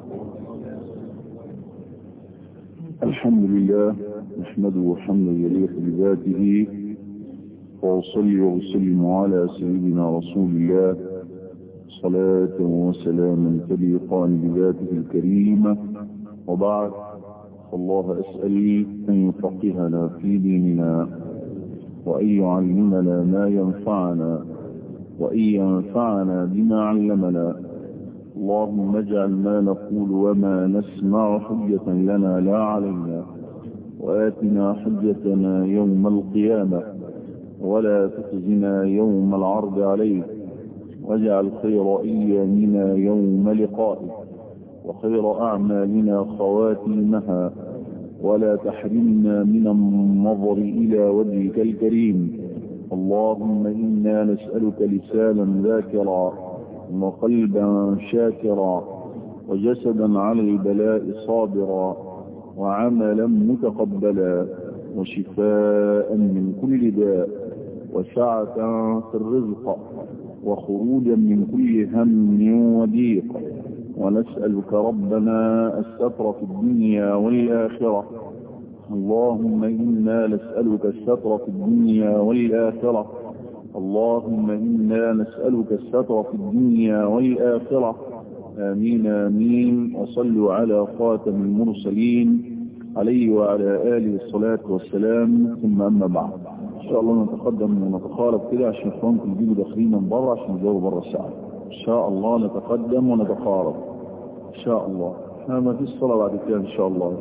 الحمد لله نحمده حمدا يليق بذاته وأصلي وأسلم على سيدنا رسول الله صلاة وسلاما تليقان بذاته الكريمة وبعد الله أسأل أن يفقهنا في ديننا وأن يعلمنا ما ينفعنا وأن ينفعنا بما علمنا اللهم اجعل ما نقول وما نسمع حجة لنا لا علينا وآتنا حجتنا يوم القيامة ولا تخزنا يوم العرض عليك واجعل خير أيامنا يوم لقائك وخير أعمالنا خواتيمها ولا تحرمنا من النظر إلى وجهك الكريم اللهم إنا نسألك لسانا ذاكرا وقلبا شاكرا وجسدا على البلاء صابرا وعملا متقبلا وشفاء من كل داء وسعة في الرزق وخروجا من كل هم وضيق ونسألك ربنا الستر في الدنيا والآخرة اللهم إنا نسألك الستر في الدنيا والآخرة اللهم إنا نسألك الستر في الدنيا والآخرة آمين آمين وصلوا على خاتم المرسلين عليه وعلى آله الصلاة والسلام ثم أما بعد إن شاء الله نتقدم ونتخالف كده عشان إخوانكم يجيبوا داخلين من بره عشان يجاوبوا بره الساعة إن شاء الله نتقدم ونتقارب إن شاء الله احنا ما فيش صلاة بعد كده إن شاء الله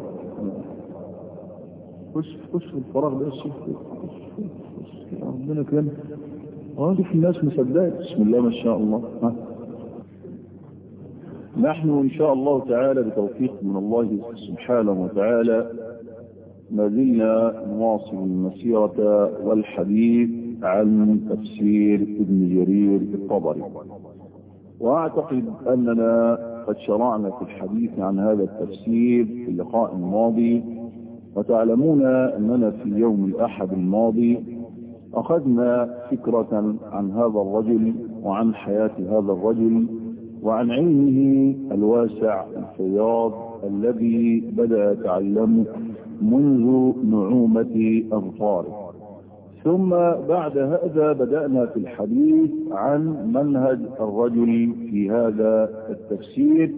خش خش في الفراغ ده الشيخ ربنا كرمك اه دي في الناس مصدقت بسم الله ما شاء الله ها. نحن إن شاء الله تعالى بتوفيق من الله سبحانه وتعالى ما زلنا نواصل المسيرة والحديث عن تفسير ابن جرير الطبري وأعتقد أننا قد شرعنا في الحديث عن هذا التفسير في اللقاء الماضي وتعلمون أننا في يوم الأحد الماضي أخذنا فكرة عن هذا الرجل وعن حياة هذا الرجل وعن علمه الواسع الفياض الذي بدأ يتعلمه منذ نعومة أظفاره ثم بعد هذا بدأنا في الحديث عن منهج الرجل في هذا التفسير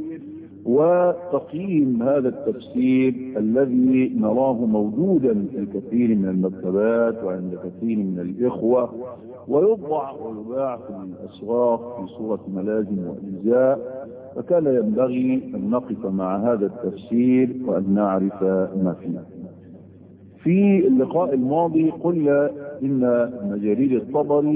وتقييم هذا التفسير الذي نراه موجودا في كثير من المكتبات وعند كثير من الإخوة ويطبع ويباع في الأسواق في صورة ملازم وإجزاء فكان ينبغي أن نقف مع هذا التفسير وأن نعرف ما فيه في اللقاء الماضي قلنا إن ابن جرير الطبري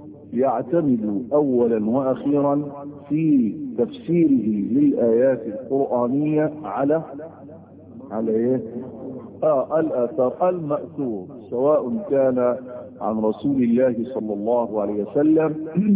يعتمد أولا وأخيرا في تفسيره للآيات القرآنية على على ايه آه الآثار المأثور سواء كان عن رسول الله صلى الله عليه وسلم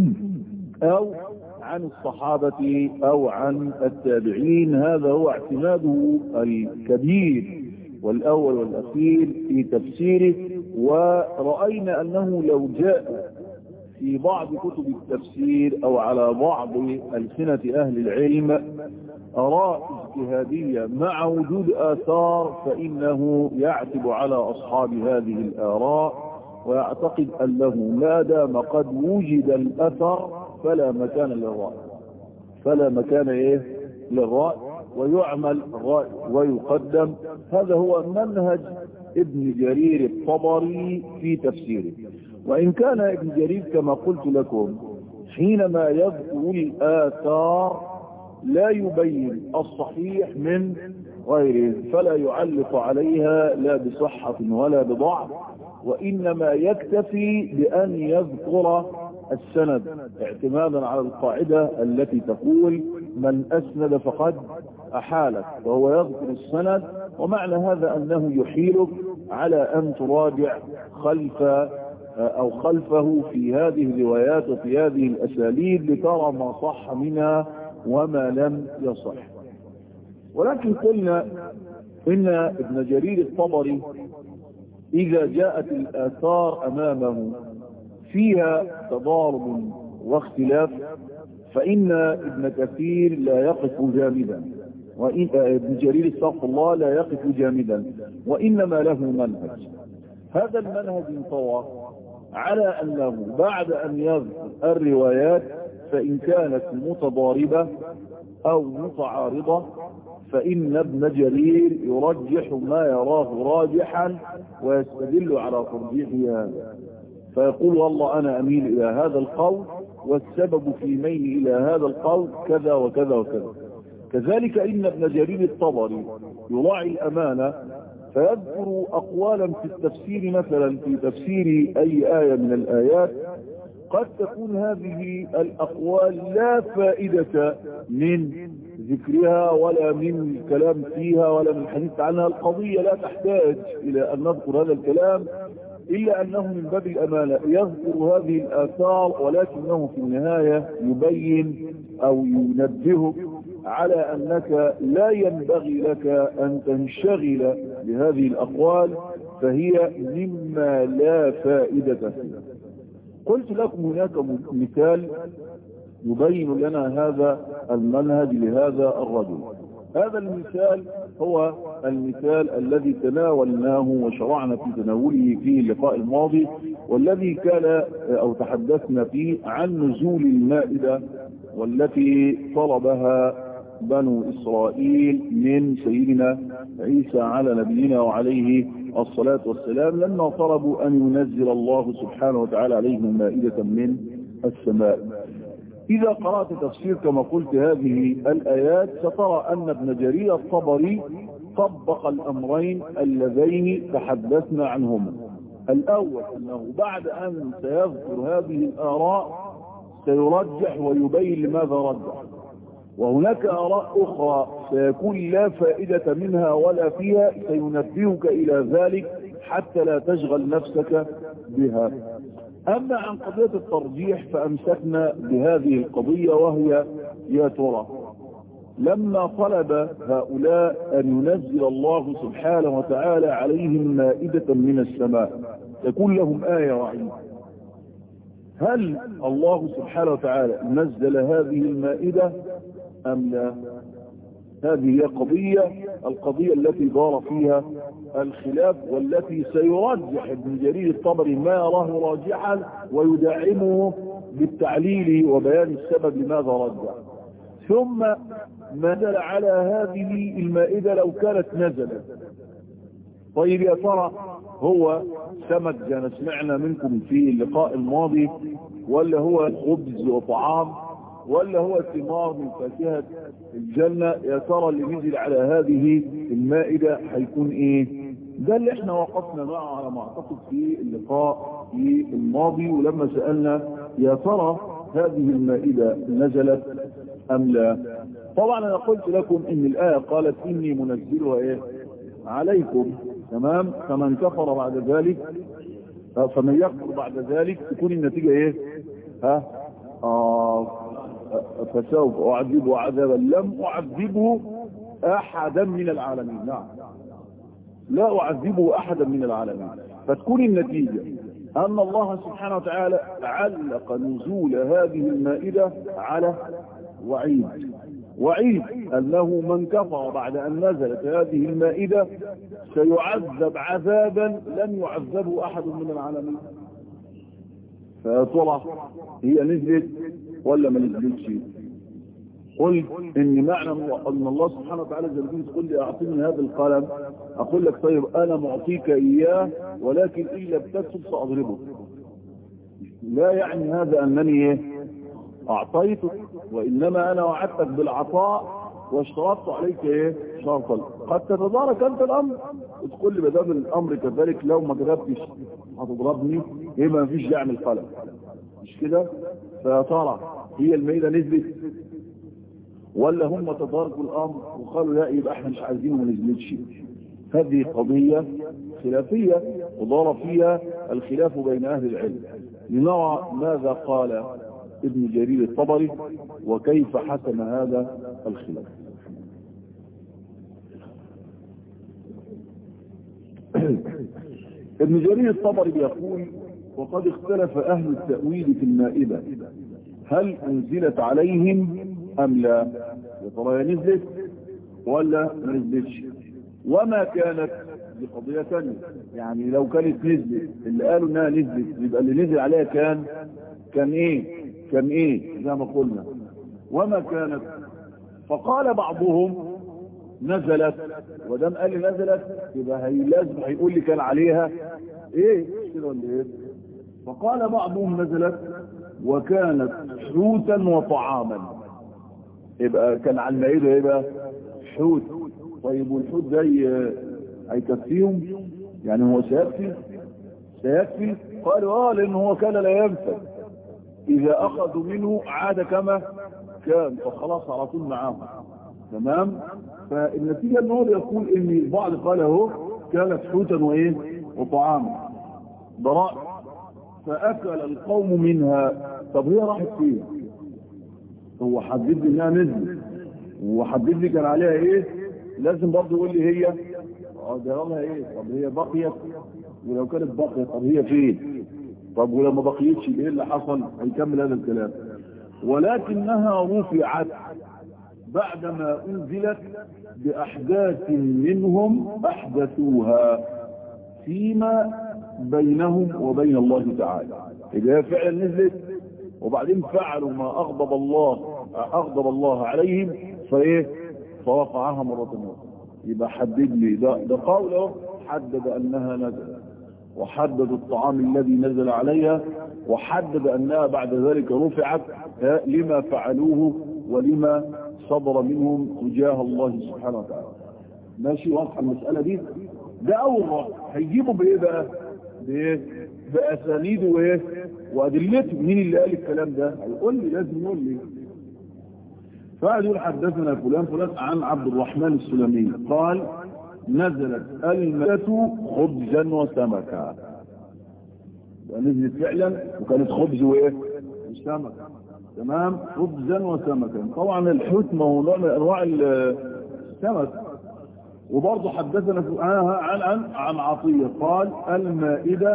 أو عن الصحابة أو عن التابعين هذا هو اعتماده الكبير والأول والأخير في تفسيره ورأينا أنه لو جاء في بعض كتب التفسير أو على بعض ألسنة أهل العلم آراء اجتهادية مع وجود آثار فإنه يعتب على أصحاب هذه الآراء ويعتقد أنه ما دام قد وجد الأثر فلا مكان للرأي فلا مكان إيه للرأي ويعمل الرأي ويقدم هذا هو منهج ابن جرير الطبري في تفسيره وإن كان ابن جرير كما قلت لكم حينما يذكر الآثار لا يبين الصحيح من غيره فلا يعلق عليها لا بصحة ولا بضعف وإنما يكتفي بأن يذكر السند اعتمادا على القاعدة التي تقول من أسند فقد أحالك وهو يذكر السند ومعنى هذا أنه يحيلك على أن تراجع خلف أو خلفه في هذه الروايات وفي هذه الأساليب لترى ما صح منها وما لم يصح ولكن قلنا إن ابن جرير الطبري إذا جاءت الآثار أمامه فيها تضارب واختلاف فإن ابن كثير لا يقف جامدا وإن ابن جرير استغفر الله لا يقف جامدا وإنما له منهج هذا المنهج انطوى على أنه بعد أن يذكر الروايات فإن كانت متضاربة أو متعارضة فإن ابن جرير يرجح ما يراه راجحا ويستدل على ترجيحه هذا فيقول والله أنا أميل إلى هذا القول والسبب في ميلي إلى هذا القول كذا وكذا وكذا كذلك إن ابن جرير الطبري يراعي الأمانة فيذكر أقوالا في التفسير مثلا في تفسير أي آية من الآيات قد تكون هذه الأقوال لا فائدة من ذكرها ولا من الكلام فيها ولا من الحديث عنها القضية لا تحتاج إلى أن نذكر هذا الكلام إلا أنه من باب الأمانة يذكر هذه الآثار ولكنه في النهاية يبين أو ينبهك على أنك لا ينبغي لك أن تنشغل بهذه الأقوال فهي مما لا فائدة فيها قلت لكم هناك مثال يبين لنا هذا المنهج لهذا الرجل هذا المثال هو المثال الذي تناولناه وشرعنا في تناوله في اللقاء الماضي والذي كان أو تحدثنا فيه عن نزول المائدة والتي طلبها بنو إسرائيل من سيدنا عيسى على نبينا وعليه الصلاة والسلام لما طلبوا أن ينزل الله سبحانه وتعالى عليهم مائدة من السماء إذا قرأت تفسير كما قلت هذه الآيات سترى أن ابن جرير الطبري طبق الأمرين اللذين تحدثنا عنهما الأول أنه بعد أن سيذكر هذه الآراء سيرجح ويبين لماذا رجح وهناك آراء أخرى سيكون لا فائدة منها ولا فيها سينبهك إلى ذلك حتى لا تشغل نفسك بها أما عن قضية الترجيح فأمسكنا بهذه القضية وهي يا ترى لما طلب هؤلاء أن ينزل الله سبحانه وتعالى عليهم مائدة من السماء تكون لهم آية وعيد هل الله سبحانه وتعالى نزل هذه المائدة أم لا هذه هي قضية القضية التي دار فيها الخلاف والتي سيرجح ابن جرير الطبري ما يراه راجحا ويدعمه بالتعليل وبيان السبب لماذا رجح ثم نزل على هذه المائدة لو كانت نزلت طيب يا ترى هو سمك زي ما سمعنا منكم في اللقاء الماضي ولا هو خبز وطعام ولا هو ثمار من فاكهة الجنة يا ترى اللي نزل على هذه المائدة هيكون ايه ده اللي احنا وقفنا معه على ما اعتقد في اللقاء في الماضي ولما سألنا يا ترى هذه المائدة نزلت ام لا طبعا انا قلت لكم ان الآية قالت اني منزلها ايه عليكم تمام فمن كفر بعد ذلك فمن يكفر بعد ذلك تكون النتيجة ايه ها آه فسوف أعذبه عذابا لم أعذبه أحدا من العالمين نعم لا أعذبه أحدا من العالمين فتكون النتيجة أن الله سبحانه وتعالى علق نزول هذه المائدة على وعيد وعيد أنه من كفر بعد أن نزلت هذه المائدة سيعذب عذابا لم يعذبه أحد من العالمين فترى هي نزلت ولا ما نزلتش قلت ان معنى ان الله سبحانه وتعالى زي ما تقول لي اعطيني هذا القلم اقول لك طيب انا معطيك اياه ولكن ان لم تكتب ساضربك لا يعني هذا انني ايه اعطيتك وانما انا وعدتك بالعطاء واشترطت عليك ايه شرطا قد تتدارك انت الامر وتقول لي ما دام الامر كذلك لو ما كتبتش هتضربني ايه ما فيش داعي القلم مش كده فيا ترى هي الميدة نزلت ولا هم تداركوا الامر وقالوا لا يبقى احنا مش عايزين ما نزلتش هذه قضية خلافية ودار فيها الخلاف بين اهل العلم لنرى ماذا قال ابن جرير الطبري وكيف حسم هذا الخلاف ابن جرير الطبري يقول وقد اختلف أهل التأويل في المائدة هل أنزلت عليهم أم لا يا ترى نزلت ولا ما نزلتش وما كانت دي قضية ثانية يعني لو كانت نزلت اللي قالوا انها نزلت يبقى اللي نزل عليها كان كان ايه كان ايه زي ما قلنا وما كانت فقال بعضهم نزلت ودام قال لي نزلت يبقى هي لازم هيقول لي كان عليها ايه كده ولا ايه فقال بعضهم نزلت وكانت حوتا وطعاما يبقى كان على المائده ايه بقى حوت طيب والحوت زي هيكفيهم يعني هو سيكفي سيكفي قالوا اه لان هو كان لا ينفذ اذا اخذوا منه عاد كما كان فخلاص على طول معاهم تمام فالنتيجة ان هو يقول ان البعض قال اهو كانت حوتا وايه وطعاما ضراء فاكل القوم منها طب هي راحت فين هو حدد لي انها نزلت وحدد لي كان عليها ايه لازم برضه يقول لي هي اه ده لها ايه طب هي بقيت ولو كانت بقيت طب هي فين طب ولو ما بقيتش ايه اللي حصل هيكمل هذا الكلام ولكنها رفعت بعدما انزلت باحداث منهم احدثوها فيما بينهم وبين الله تعالى اذا هي فعلا نزلت وبعدين فعلوا ما اغضب الله اغضب الله عليهم فايه فرفعها مرة اخرى يبقى حدد لي ده, ده قوله حدد انها نزلت وحدد الطعام الذي نزل عليها وحدد انها بعد ذلك رفعت لما فعلوه ولما صدر منهم تجاه الله سبحانه وتعالى ماشي واضحه المساله دي ده اول رأي هيجيبوا بايه بقى بايه باسانيده وايه وادلته مين اللي قال الكلام ده هيقول لي لازم يقول لي فقعد يقول حدثنا فلان فلان عن عبد الرحمن السلمي قال نزلت المة خبزا وسمكا نزلت فعلا وكانت خبز وايه وسمك تمام خبزا وسمكا طبعا الحوت ما هو نوع من انواع السمك وبرضه حدثنا عن عن عن عطيه قال المائده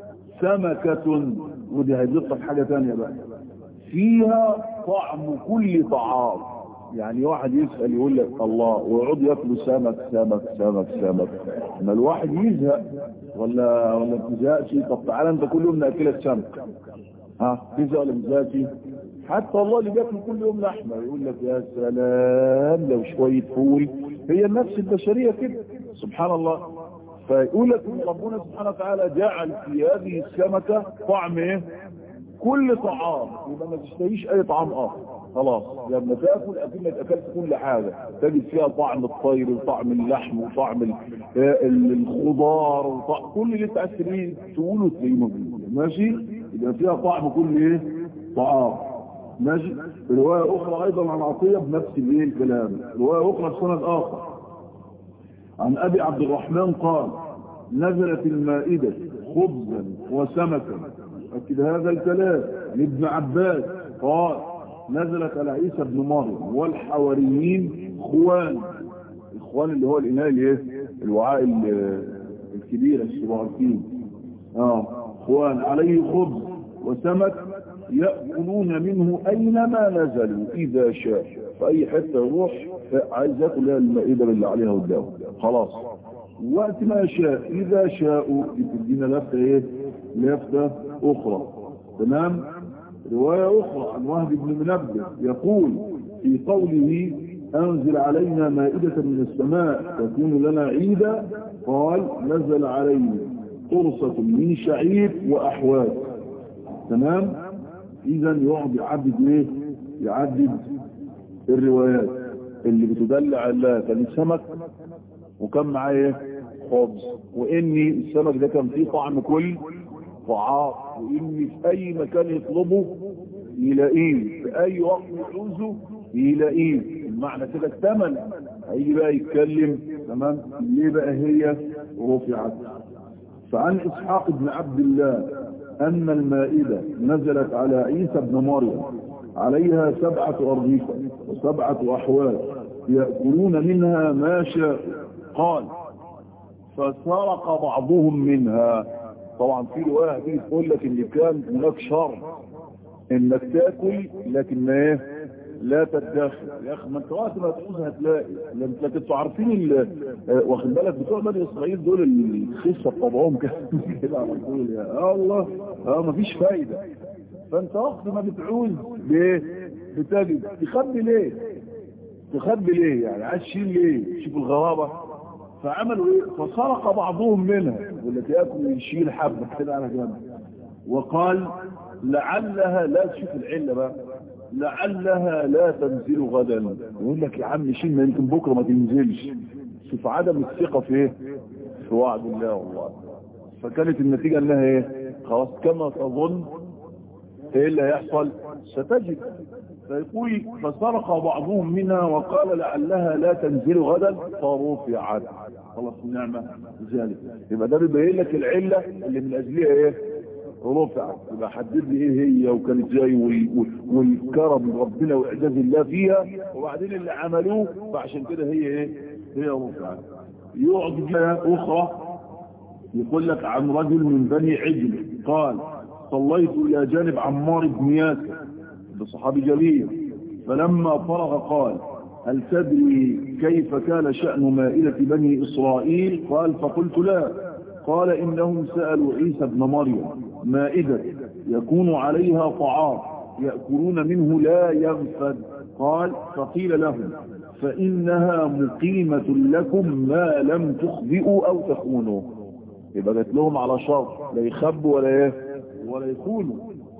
سمكه ودي هيضيف لك حاجه ثانيه بقى فيها طعم كل طعام يعني واحد يسأل يقول لك الله ويقعد ياكلوا سمك سمك سمك سمك ما الواحد يزهق ولا ولا ما تزهقش طب تعالى انت كل يوم ناكلك سمك ها تزهق ولا ما تزهقش حتى الله اللي بياكل كل يوم لحمه يقول لك يا سلام لو شويه فول هي النفس البشريه كده سبحان الله فيقول لك ربنا سبحانه وتعالى جعل في هذه السمكه طعم ايه كل طعام يبقى ما تشتهيش اي طعام اخر خلاص لما تاكل اكنك اكلت كل حاجه تجد فيها طعم الطير وطعم اللحم وطعم الخضار وطعم كل اللي انت عايز تقوله تلاقيه موجود ماشي يبقى فيها طعم كل ايه طعام ماشي روايه اخرى ايضا عن عطيه بنفس الايه الكلام روايه اخرى بسند اخر عن ابي عبد الرحمن قال نزلت المائده خبزا وسمكا أكد هذا الكلام عن ابن عباس قال نزلت على عيسى بن مريم والحواريين خوان الخوان اللي هو الإناء الايه الوعاء الكبير الشباركين اه خوان عليه خبز وسمك يأكلون منه أينما نزلوا إذا شاء فأي حتة يروح عايز يأكل المائدة اللي عليها قدامه خلاص وقت ما شاء إذا شاءوا يدينا لفتة إيه لفتة أخرى تمام رواية أخرى عن وهب بن منبه يقول في قوله أنزل علينا مائدة من السماء تكون لنا عيدا قال نزل علينا قرصة من شعير وأحواز تمام إذا يقعد يعدد إيه يعدد الروايات اللي بتدل على كان السمك وكان معاه ايه خبز واني السمك ده كان فيه طعم كل طعام واني في اي مكان يطلبه يلاقيه في اي وقت يعوزه يلاقيه المعنى كده اكتمل هيجي بقى يتكلم تمام ليه بقى هي رفعت فعن اسحاق بن عبد الله ان المائدة نزلت على عيسى بن مريم عليها سبعة أرغفة وسبعة أحوال يأكلون منها ما شاء قال فسرق بعضهم منها طبعا في رواية هتيجي تقول لك ان كان هناك شر انك تاكل لكن ما ايه لا تدخل يا اخي ما انت وقت ما تعوز هتلاقي لكن انتوا عارفين واخد بالك بتوع بني اسرائيل دول الخسه بطبعهم كده على طول يا الله اه مفيش فايده فانت وقت ما بتعوز بايه بتجد تخبي ليه تخبي ليه يعني عايز تشيل ليه شوف الغرابه فعملوا ايه فسرق بعضهم منها والتي ياكل يشيل حبه كده على جنب وقال لعلها لا تشوف العله بقى لعلها لا تنزل غدا يقول لك يا عم شيل ما يمكن بكره ما تنزلش شوف عدم الثقه في ايه في وعد الله والله فكانت النتيجه انها ايه خلاص كما تظن ايه اللي هيحصل ستجد فيقول فسرق بعضهم منها وقال لعلها لا تنزل غدا فرفعت خلاص النعمة ذلك يبقى ده بيبين لك العلة اللي من اجلها ايه رفعت يبقى حدد لي ايه هي وكانت جاي والكرم ربنا واعجاز الله فيها وبعدين اللي عملوه فعشان كده هي ايه هي رفعت يقعد جهة اخرى يقول لك عن رجل من بني عجل قال صليت الى جانب عمار بن ياسر بصحابي جليل فلما فرغ قال هل تدري كيف كان شأن مائدة بني إسرائيل قال فقلت لا قال إنهم سألوا عيسى بن مريم مائدة يكون عليها طعام يأكلون منه لا ينفد قال فقيل لهم فإنها مقيمة لكم ما لم تخبئوا أو تخونوا يبقى جات لهم على شرط لا يخبوا ولا ايه ولا يخونوا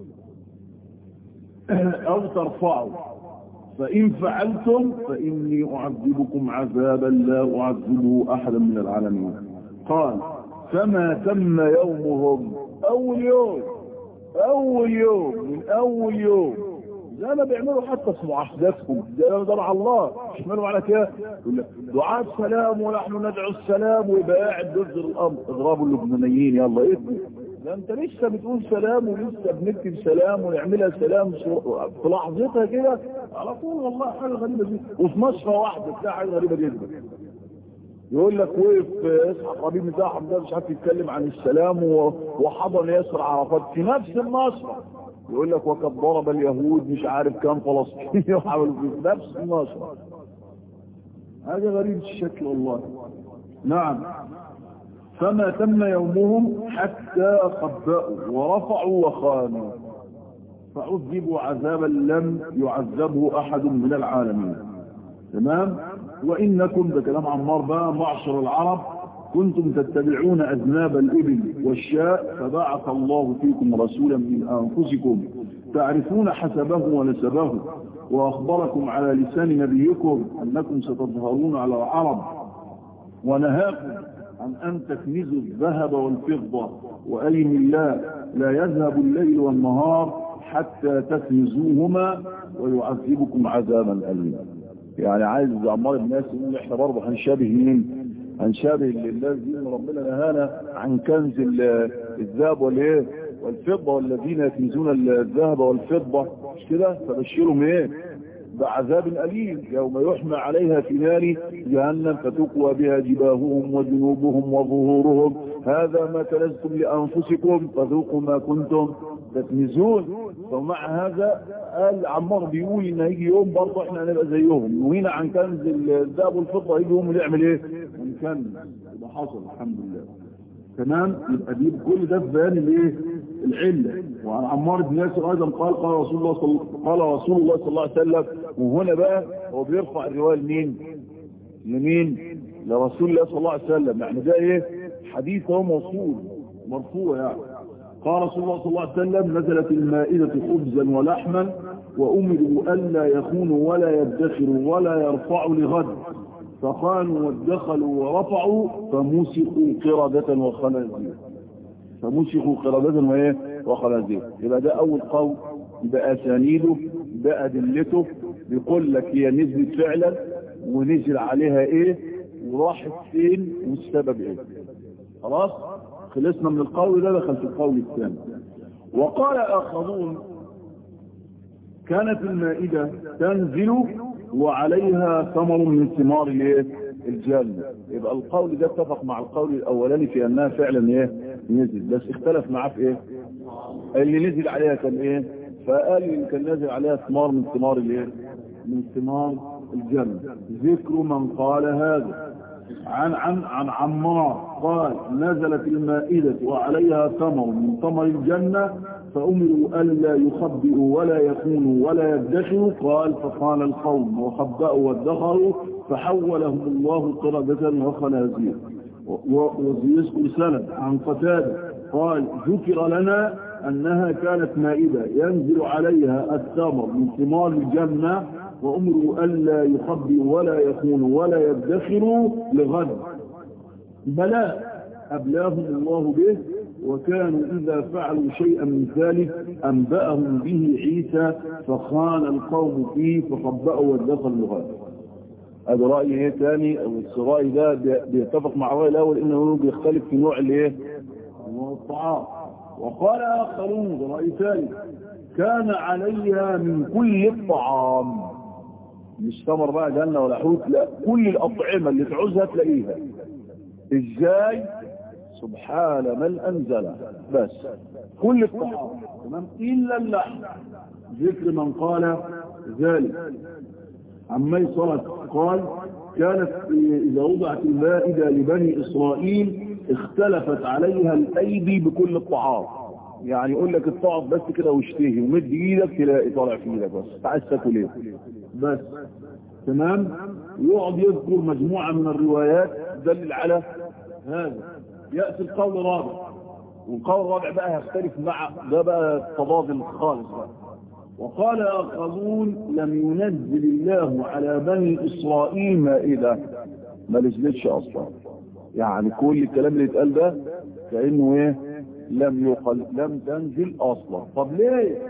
أو ترفعوا فإن فعلتم فإني أعذبكم عذابا لا أعذبه أحدا من العالمين قال فما تم يومهم أول يوم أول يوم من أول يوم زي ما بيعملوا حتى في معاهداتهم ده ده مع الله يشملوا على كده يقول لك دعاء السلام ونحن ندعو السلام ويبقى قاعد بيصدر الامر اضربوا اللبنانيين يلا ايه ده انت لسه بتقول سلام ولسه بنكتب سلام ونعملها سلام في لحظتها كده على طول والله حاجه غريبه جدا وفي نشره واحده تلاقي حاجه غريبه جدا يقول لك وقف اصحى حبيب بتاعهم ده مش عارف يتكلم عن السلام وحضن ياسر عرفات في نفس النشره يقول لك وقد ضرب اليهود مش عارف كام فلسطيني وحاولوا في نفس النشره هذا غريب الشكل والله نعم فما تم يومهم حتى خبأوا ورفعوا وخانوا فعذبوا عذابا لم يعذبه أحد من العالمين تمام وإنكم ده كلام عمار بقى معشر العرب كنتم تتبعون أذناب الإبل والشاء فبعث الله فيكم رسولا من أنفسكم تعرفون حسبه ونسبه وأخبركم على لسان نبيكم أنكم ستظهرون على العرب ونهاكم عن أن تكنزوا الذهب والفضة وأيم الله لا يذهب الليل والنهار حتى تكنزوهما ويعذبكم عذابا أليما يعني عايز عمار الناس يقول احنا برضه هنشابه مين هنشابه الذين ربنا نهانا عن كنز الذهب والايه والفضة والذين يكنزون الذهب والفضة مش كده فبشرهم ايه بعذاب أليم يوم يحمى عليها في نار جهنم فتقوى بها جباههم وجنوبهم وظهورهم هذا ما كنزتم لأنفسكم فذوقوا ما كنتم تكنزون ومع هذا قال عمار بيقول ان هيجي يوم برضه احنا هنبقى زيهم وهنا عن كنز الذهب والفضه هيجي يوم نعمل ايه؟ ونكنز ده حصل الحمد لله تمام يبقى دي كل ده في بيان الايه؟ العله وعن عمار بن ياسر ايضا قال قال رسول الله صل... قال رسول الله صلى الله عليه وسلم وهنا بقى هو بيرفع الروايه لمين؟ لمين؟ لرسول الله صلى الله عليه وسلم يعني ده ايه؟ حديث هو موصول مرفوع يعني قال رسول الله صلى الله عليه وسلم نزلت المائدة خبزا ولحما وأمروا ألا يخونوا ولا يدخروا ولا يرفعوا لغد فخانوا وادخلوا ورفعوا فمسخوا قردة وخنازير فمسخوا قردة وإيه وخنازير يبقى ده أول قول يبقى أسانيده ده أدلته بيقول لك هي نزلت فعلا ونزل عليها إيه وراحت فين والسبب إيه خلاص خلصنا من القول ده دخل في القول الثاني وقال آخرون كانت المائدة تنزل وعليها ثمر من ثمار الجنة يبقى القول ده اتفق مع القول الأولاني في أنها فعلا ايه نزل بس اختلف معاه في ايه اللي نزل عليها كان ايه فقال اللي كان نازل عليها ثمار من ثمار الايه من ثمار الجنة ذكر من قال هذا عن عن عن عمار قال نزلت المائدة وعليها ثمر من ثمر الجنة فأمروا ألا يخبئوا ولا يخونوا ولا يدخروا قال فقال القوم وخبأوا وادخروا فحولهم الله قردة وخنازير ويذكر سند عن قتادة قال ذكر لنا أنها كانت مائدة ينزل عليها الثمر من ثمار الجنة وأمروا ألا يخبئوا ولا يخونوا ولا يدخروا لغد بلاء أبلاهم الله به وكانوا إذا فعلوا شيئا من ذلك أنبأهم به عيسى فخان القوم فيه فخبأوا وادخلوا لغد هذا رأي ايه تاني الرأي ده بيتفق مع الرأي الأول إنه بيختلف في نوع الايه الطعام وقال آخرون رأي ثالث كان عليها من كل الطعام مش تمر بقى جنة ولا حوت لا كل الأطعمة اللي تعوزها تلاقيها ازاي سبحان من أنزل بس كل الطعام تمام إلا اللحم ذكر من قال ذلك عن ميسرة قال كانت إذا وضعت المائدة لبني إسرائيل اختلفت عليها الأيدي بكل الطعام يعني يقول لك الطعام بس كده واشتهي ومد ايدك تلاقي طالع في ايدك بس تعال تاكل ايه بس تمام يقعد يذكر مجموعة من الروايات دلل على هذا يأتي القول الرابع والقول الرابع بقى هيختلف مع ده بقى تضاد خالص بقى وقال آخرون لم ينزل الله على بني إسرائيل مائدة ما نزلتش أصلا يعني كل الكلام اللي اتقال ده كأنه ايه لم يقل لم تنزل أصلا طب ليه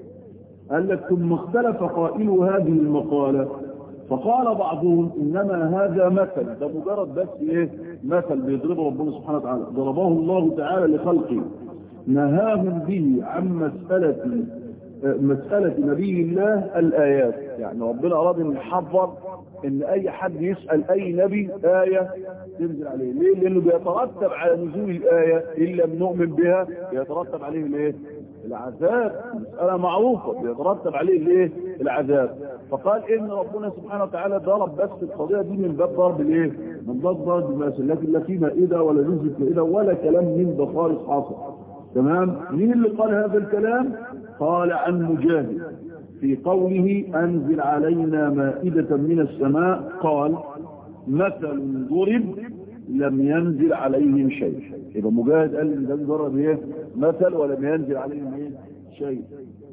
قال لك ثم اختلف قائل هذه المقالة فقال بعضهم إنما هذا مثل ده مجرد بس إيه مثل بيضربه ربنا سبحانه وتعالى ضربه الله تعالى لخلقه نهاهم به عن مسألة مسألة نبي الله الآيات يعني ربنا أراد أن يحضر أن أي حد يسأل أي نبي آية تنزل عليه ليه؟ لأنه بيترتب على نزول الآية إن لم نؤمن بها بيترتب عليه الايه؟ العذاب مسألة معروفة بيترتب عليه الايه؟ العذاب فقال إن ربنا سبحانه وتعالى ضرب بس القضية دي من باب ضرب الايه؟ من باب ضرب المثل لكن لا في مائدة ولا نزلت مائدة ولا كلام من ده خالص حاصل تمام مين اللي قال هذا الكلام قال عن مجاهد في قوله أنزل علينا مائدة من السماء قال مثل ضرب لم ينزل عليهم شيء يبقى مجاهد قال ان ده مجرد ايه مثل ولم ينزل عليهم ايه شيء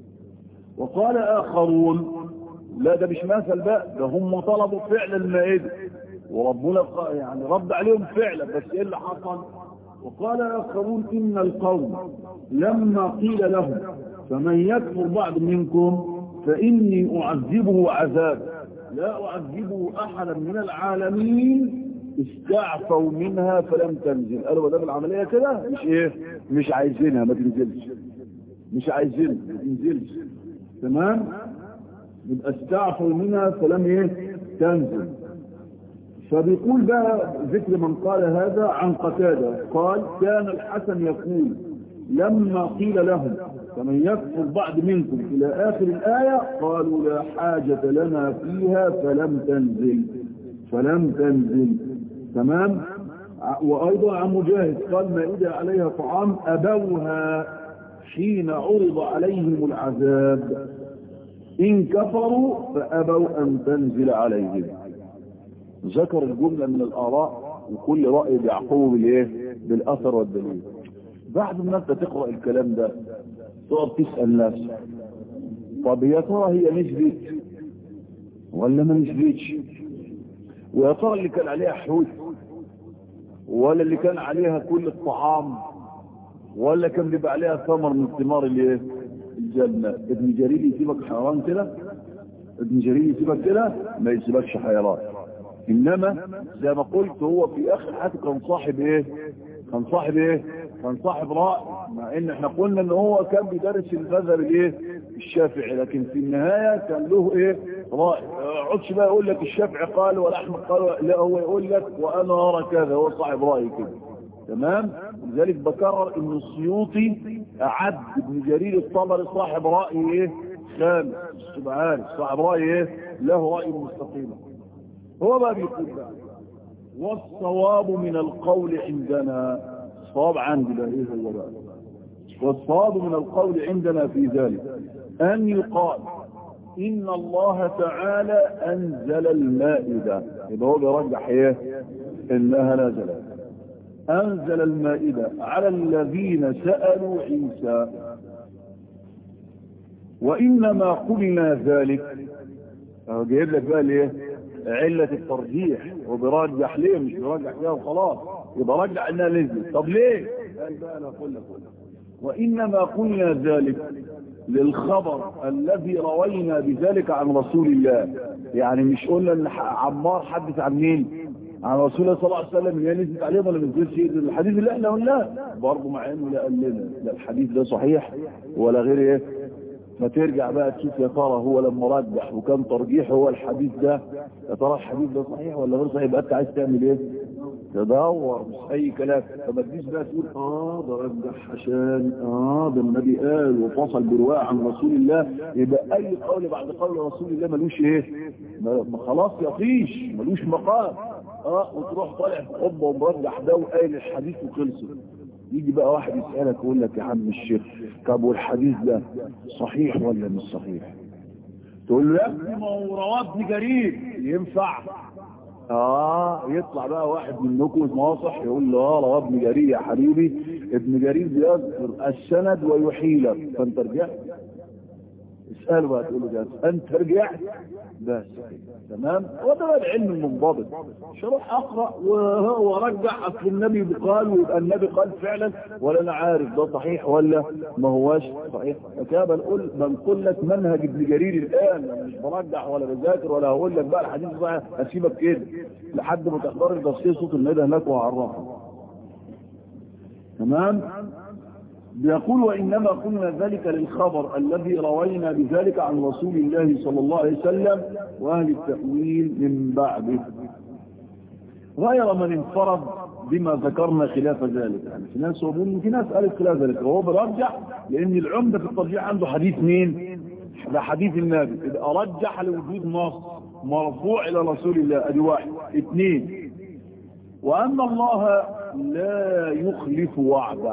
وقال آخرون لا ده مش مثل بقى ده هم طلبوا فعل المائدة وربنا يعني رد عليهم فعلا بس ايه اللي حصل وقال آخرون إن القوم لما قيل لهم فمن يكفر بعض منكم فإني أعذبه عذاب لا أعذبه أحدا من العالمين استعفوا منها فلم تنزل قالوا ده العملية كده مش ايه مش عايزينها ما تنزلش مش عايزينها ما تنزلش تمام يبقى استعفوا منها فلم ايه تنزل فبيقول بقى ذكر من قال هذا عن قتادة قال كان الحسن يقول لما قيل لهم فمن يكفر بعد منكم إلى آخر الآية قالوا لا حاجة لنا فيها فلم تنزل فلم تنزل تمام وأيضا عن مجاهد قال ما إذا عليها طعام أبوها حين عرض عليهم العذاب إن كفروا فأبوا أن تنزل عليهم ذكر الجملة من الآراء وكل رأي بيعقوه بالإيه بالأثر والدليل بعد ما أنت تقرأ الكلام ده تقعد تسأل نفسك طب يا ترى هي نسبت ولا ما نسبتش ويا ترى اللي كان عليها حوت ولا اللي كان عليها كل الطعام ولا كان بيبقى عليها ثمر من ثمار الايه الجنة ابن جرير يسيبك حيران كده ابن جرير يسيبك كده ما يسيبكش حيران انما زي ما قلت هو في اخر حياته كان صاحب ايه كان صاحب ايه كان صاحب رأي مع ان احنا قلنا ان هو كان بيدرس المذهب الايه الشافعي لكن في النهاية كان له ايه رأي عدش بقى يقول لك الشافعي قال ولا احمد قال لا هو يقول لك وانا ارى كذا هو صاحب رأي كده تمام لذلك بكرر ان السيوطي اعد ابن جرير الطبري صاحب رأي ايه خامس مش تبقى عارف صاحب رأي ايه له رأي مستقيم هو بقى بيقول بقى والصواب من القول عندنا الصواب عندي بقى ايه هو بقى والصواب من القول عندنا في ذلك أن يقال إن الله تعالى أنزل المائدة يبقى هو بيرجح إيه إنها نزلت أنزل المائدة على الذين سألوا عيسى وإنما قلنا ذلك أهو جايب لك بقى ليه علة الترجيح وبيرجح ليه مش بيرجح فيها وخلاص يبقى رجح انها نزلت طب ليه قال بقى انا اقول لك وانما قلنا ذلك للخبر الذي روينا بذلك عن رسول الله يعني مش قلنا ان عمار حدث عن مين عن رسول الله صلى الله عليه وسلم ان هي نزلت عليهم ولا ما نزلتش الحديث اللي احنا قلناه برضه مع انه لا قال لنا لا الحديث ده صحيح ولا غير ايه فترجع بقى تشوف يا ترى هو لما رجح وكان ترجيح هو الحديث ده يا ترى الحديث ده صحيح ولا غير صحيح يبقى انت عايز تعمل ايه تدور مش اي كلام فما تجيش بقى تقول اه ده رجح عشان اه ده النبي قال وفصل برواية عن رسول الله يبقى اي قول بعد قول رسول الله ملوش ايه ما خلاص يطيش ملوش مقام اه وتروح طالع في حبه ومرجح ده وقايل الحديث وخلص يجي بقى واحد يسألك يقول لك يا عم الشيخ طب والحديث ده صحيح ولا مش صحيح تقول له يا ابني ما هو رواه ابن جرير ينفع اه يطلع بقى واحد منكم ناصح يقول له اه رواه ابن جرير يا حبيبي ابن جرير بيذكر السند ويحيلك فانت رجعت اسأله بقى تقول له ده انت رجعت بس تمام وده بقى العلم المنضبط مش هروح اقرا وارجع اصل النبي قال ويبقى النبي قال فعلا ولا انا عارف ده صحيح ولا ما هواش صحيح فكده بنقول بنقول لك منهج ابن جرير الان أنا مش برجع ولا بذاكر ولا هقول لك بقى الحديث بقى اسيبك كده لحد ما تحضر تفسير صوت الندى هناك وهعرفك تمام بيقول وإنما قلنا ذلك للخبر الذي روينا بذلك عن رسول الله صلى الله عليه وسلم وأهل التأويل من بعده غير من انفرد بما ذكرنا خلاف ذلك يعني في ناس يقولون في ناس قالت خلاف ذلك وهو برجح لأن العمدة في الترجيح عنده حديث مين ده حديث النبي إذا أرجح لوجود نص مرفوع إلى رسول الله أدي واحد اثنين وأن الله لا يخلف وعده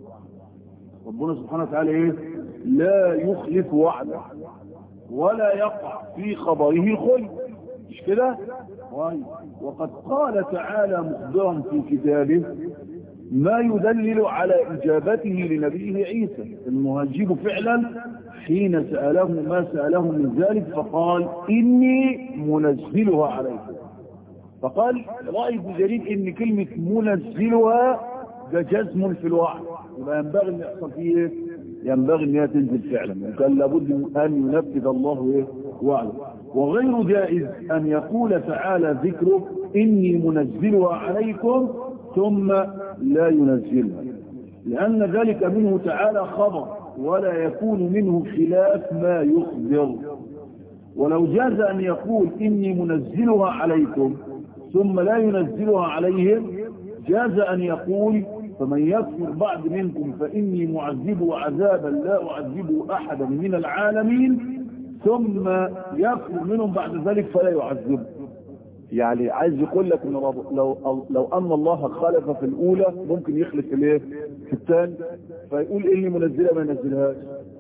ربنا سبحانه وتعالى ايه لا يخلف وعده ولا يقع في خبره خلف مش كده وقد قال تعالى مخبرا في كتابه ما يدلل على اجابته لنبيه عيسى المهجب فعلا حين سأله ما سأله من ذلك فقال إني منزلها عليكم فقال رأي ابن جرير إن كلمة منزلها ده جزم في الوعد يبقى ينبغي ان يحصل فيه ايه ينبغي ان هي تنزل فعلا وكان لابد ان ينفذ الله ايه وعده وغير جائز ان يقول تعالى ذكره اني منزلها عليكم ثم لا ينزلها لان ذلك منه تعالى خبر ولا يكون منه خلاف ما يخبر ولو جاز ان يقول اني منزلها عليكم ثم لا ينزلها عليهم جاز ان يقول فمن يكفر بعد منكم فإني معذبه عذابا لا أعذبه أحدا من العالمين ثم يكفر منهم بعد ذلك فلا يعذبه يعني عايز يقول لك ان لو لو ان الله خلف في الاولى ممكن يخلف في الايه في الثاني فيقول اني منزلها ما ينزلهاش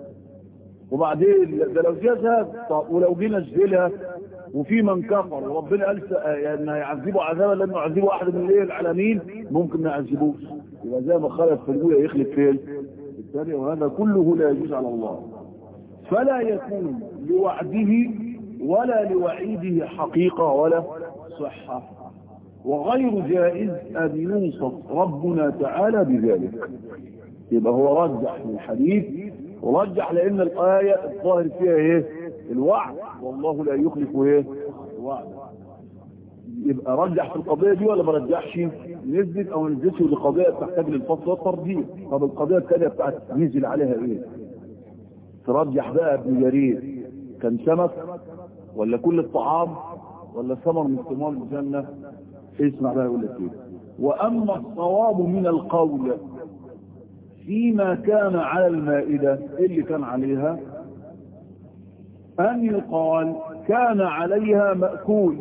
وبعدين ده لو جازها طب ولو جه نزلها وفي من كفر وربنا قال يعني هيعذبوا عذابا لم يعذبوا احد من الايه العالمين ممكن ما يعذبوش يبقى زي ما خلف في الاولى يخلف فين الثانيه وهذا كله لا يجوز على الله فلا يكون لوعده ولا لوعيده حقيقة ولا صحة وغير جائز أن يوصف ربنا تعالى بذلك يبقى هو رجح للحديث ورجح لأن الآية الظاهر فيها ايه الوعد والله لا يخلف ايه الوعد يبقى رجح في القضية دي ولا ما رجحش نزلت او نزلتش ودي قضية تحتاج للفصل والترجيح طب القضية الثانية بتاعت نزل عليها ايه ترجح بقى ابن جرير كان سمك ولا كل الطعام ولا ثمر من ثمار الجنة اسمع بقى يقول لك ايه واما الصواب من القول فيما كان على المائدة اللي كان عليها أن يقال كان عليها مأكول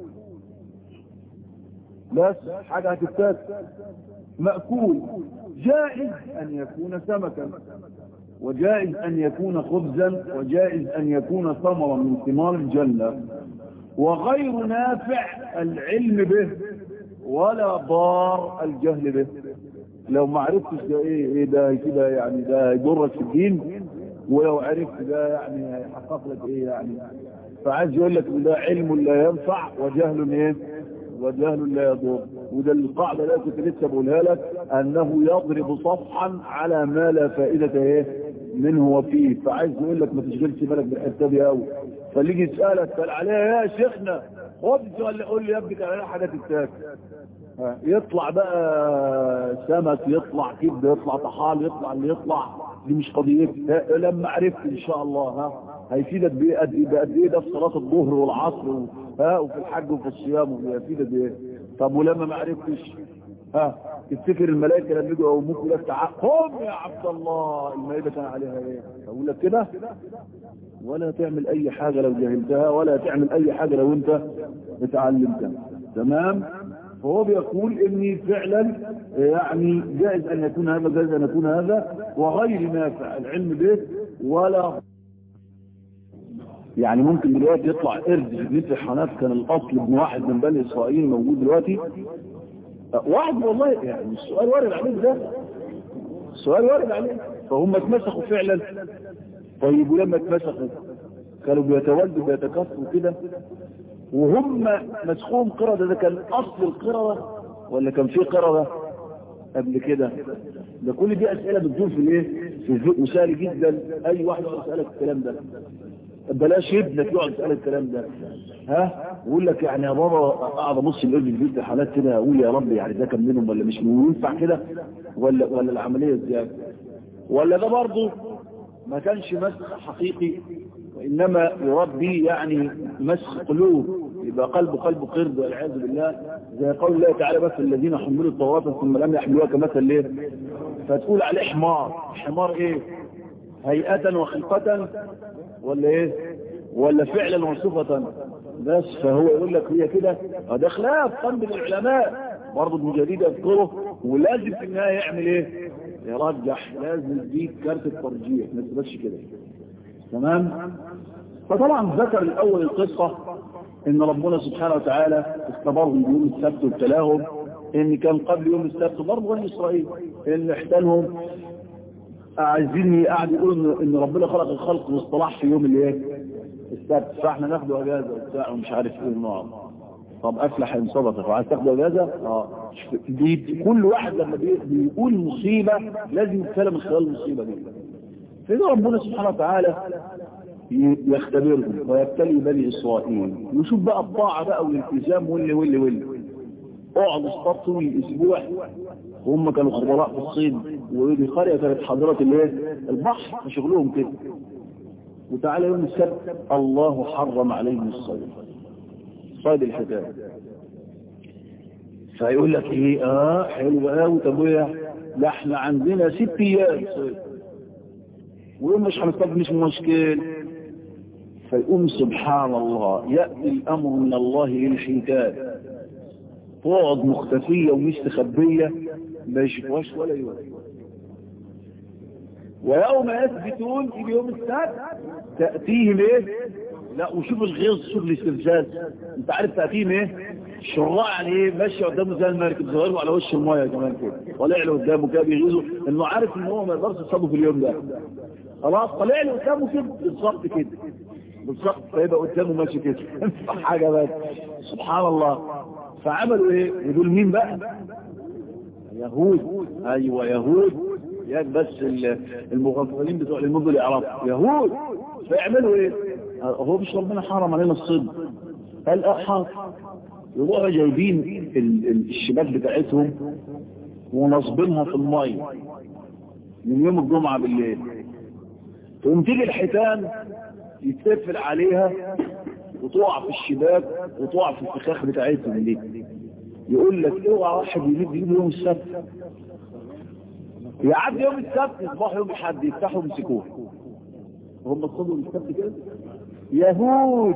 بس حاجة هتتاكل مأكول جائز أن يكون سمكا وجائز أن يكون خبزا وجائز أن يكون ثمرا من ثمار الجنة وغير نافع العلم به ولا ضار الجهل به لو ما عرفتش ده ايه ايه ده كده يعني ده يضرك في الدين ولو عرفت ده يعني هيحقق لك ايه يعني فعايز يقول لك ده علم لا ينفع وجهل ايه وجهل لا يضر وده القاعدة اللي كنت لسه بقولها لك انه يضرب صفحا على ما لا فائدة ايه منه وفيه فعايز يقول لك ما تشغلش بالك بالحته دي قوي فاللي يجي يسالك قال عليها يا شيخنا خد ولا قول لي يا ابني كان عليها حاجه تتاكل يطلع بقى سمك يطلع كبده يطلع طحال يطلع اللي يطلع دي مش قضيتي لما عرفت ان شاء الله ها هيفيدك بايه قد ايه قد ايه ده في صلاه الظهر والعصر ها وفي الحج وفي الصيام هيفيدك بايه طب ولما ما عرفتش ها تفتكر الملائكه لما يجوا يقوموك لك تعال قم يا عبد الله المائده كان عليها ايه اقول لك كده ولا تعمل اي حاجه لو جهلتها ولا تعمل اي حاجه لو انت اتعلمتها تمام فهو بيقول اني فعلا يعني جائز ان يكون هذا جائز ان يكون هذا وغير نافع العلم به ولا يعني ممكن دلوقتي يطلع قرد في مثل الحنات كان الاصل ابن واحد من بني اسرائيل موجود دلوقتي واحد والله يعني السؤال وارد عليه ده السؤال وارد عليه فهم اتمسخوا فعلا طيب ولما اتمسخوا كانوا بيتولدوا بيتكاثروا كده وهم مسخوهم قردة ده كان اصل القردة ولا كان في قردة قبل كده ده كل دي اسئلة بتدور في الايه في الذوق وسهل جدا اي واحد يقعد يسالك الكلام ده بلاش ابنك يقعد يسال الكلام ده ها ويقول لك يعني يا بابا اقعد ابص الابن في البيت حالات كده اقول يا رب يعني ده كان منهم ولا مش منهم ينفع كده ولا ولا العمليه ازاي ولا ده برضه ما كانش مسخ حقيقي وانما يربي يعني مسخ قلوب يبقى قلب قلب قرد والعياذ بالله زي قول الله تعالى بس الذين حملوا التوراة ثم لم يحملوها كمثل ليه فتقول عليه حمار حمار ايه هيئة وخلقة ولا ايه ولا فعلا وصفة بس فهو يقول لك هي كده ده خلاف قلب العلماء برضه ابن جرير يذكره ولازم في النهايه يعمل ايه يرجح لازم يديك كارت الترجيح ما تبقاش كده تمام فطبعا ذكر الاول القصه ان ربنا سبحانه وتعالى اختبرهم بيوم السبت وابتلاهم ان كان قبل يوم السبت برضه بني اسرائيل ان احتالهم عايزين قاعد يقولوا ان ربنا خلق الخلق واصطلاح في يوم الايه السبت فاحنا ناخده اجازه وبتاع ومش عارف ايه النوع طب افلح ان صدق وعايز تاخد اجازه اه دي كل واحد لما بيقول مصيبه لازم يتكلم من خلال المصيبه دي فإذا ربنا سبحانه وتعالى يختبرهم ويبتلي بني إسرائيل ويشوف بقى الطاعة بقى والالتزام واللي واللي واللي اقعد اصطاد طول الاسبوع وهم كانوا خبراء في الصين ودي قرية كانت حاضرة الايه البحر فشغلهم كده وتعالى يوم السبت الله حرم عليهم الصيد صيد الحكاية فيقول لك ايه اه حلو قوي طب ايه لا احنا عندنا ست ايام صيد ويوم مش هنصطاد مش مشكل فيقوم سبحان الله يأتي الأمر من الله للحيتان تقعد مختفية ومستخبية ما يشوفهاش ولا يوم ويوم يثبتون يجي يوم السبت تأتيهم ايه لا وشوف الغيظ شوف الاستفزاز انت عارف تأتيهم ايه الشراع يعني ايه ماشي قدامه زي المركب صغير على وش المايه كمان كده طالع له قدامه كده بيغيظه انه عارف ان هو ما يقدرش يصطاده في اليوم ده خلاص طالع له قدامه كده بالظبط كده بالظبط فيبقى قدامه ماشي كده حاجه بس سبحان الله فعملوا ايه ودول مين بقى يهود ايوه يهود ياك بس المغفلين بتوع المدن يعرفوا يهود فيعملوا ايه هو مش ربنا حرم علينا الصيد قال اه حرم يروحوا جايبين الشباك بتاعتهم ونصبينها في الميه من يوم الجمعه بالليل تقوم تيجي الحيتان يتقفل عليها وتقع في الشباك وتقع في الفخاخ بتاعتهم دي يقول لك اوعى واحد يمد ايده يوم السبت يعدي يوم السبت يصبح يوم الحد يفتحوا يمسكوه هم اتصدوا السبت كده يهود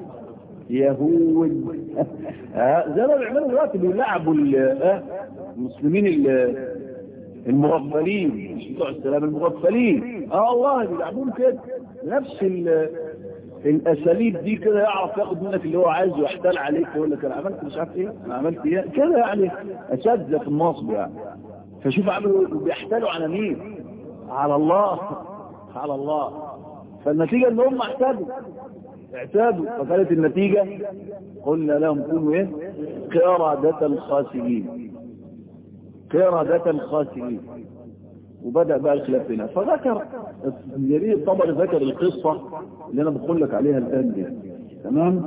يهود زي ما بيعملوا دلوقتي بيلعبوا المسلمين المغفلين مش بتوع السلام المغفلين اه والله بيلعبون كده نفس الاساليب دي كده يعرف ياخد منك اللي هو عايزه يحتال عليك يقول لك انا عملت مش عارف ايه انا عملت ايه كده يعني اساتذه في النصب يعني فشوف عملوا بيحتالوا على مين على الله على الله فالنتيجه ان هم اعتادوا اعتادوا فكانت النتيجه قلنا لهم كونوا ايه قردة الخاسرين قردة الخاسرين وبدأ بقى الخلاف هنا فذكر جرير الطبري ذكر القصة اللي أنا بقول لك عليها الآن دي تمام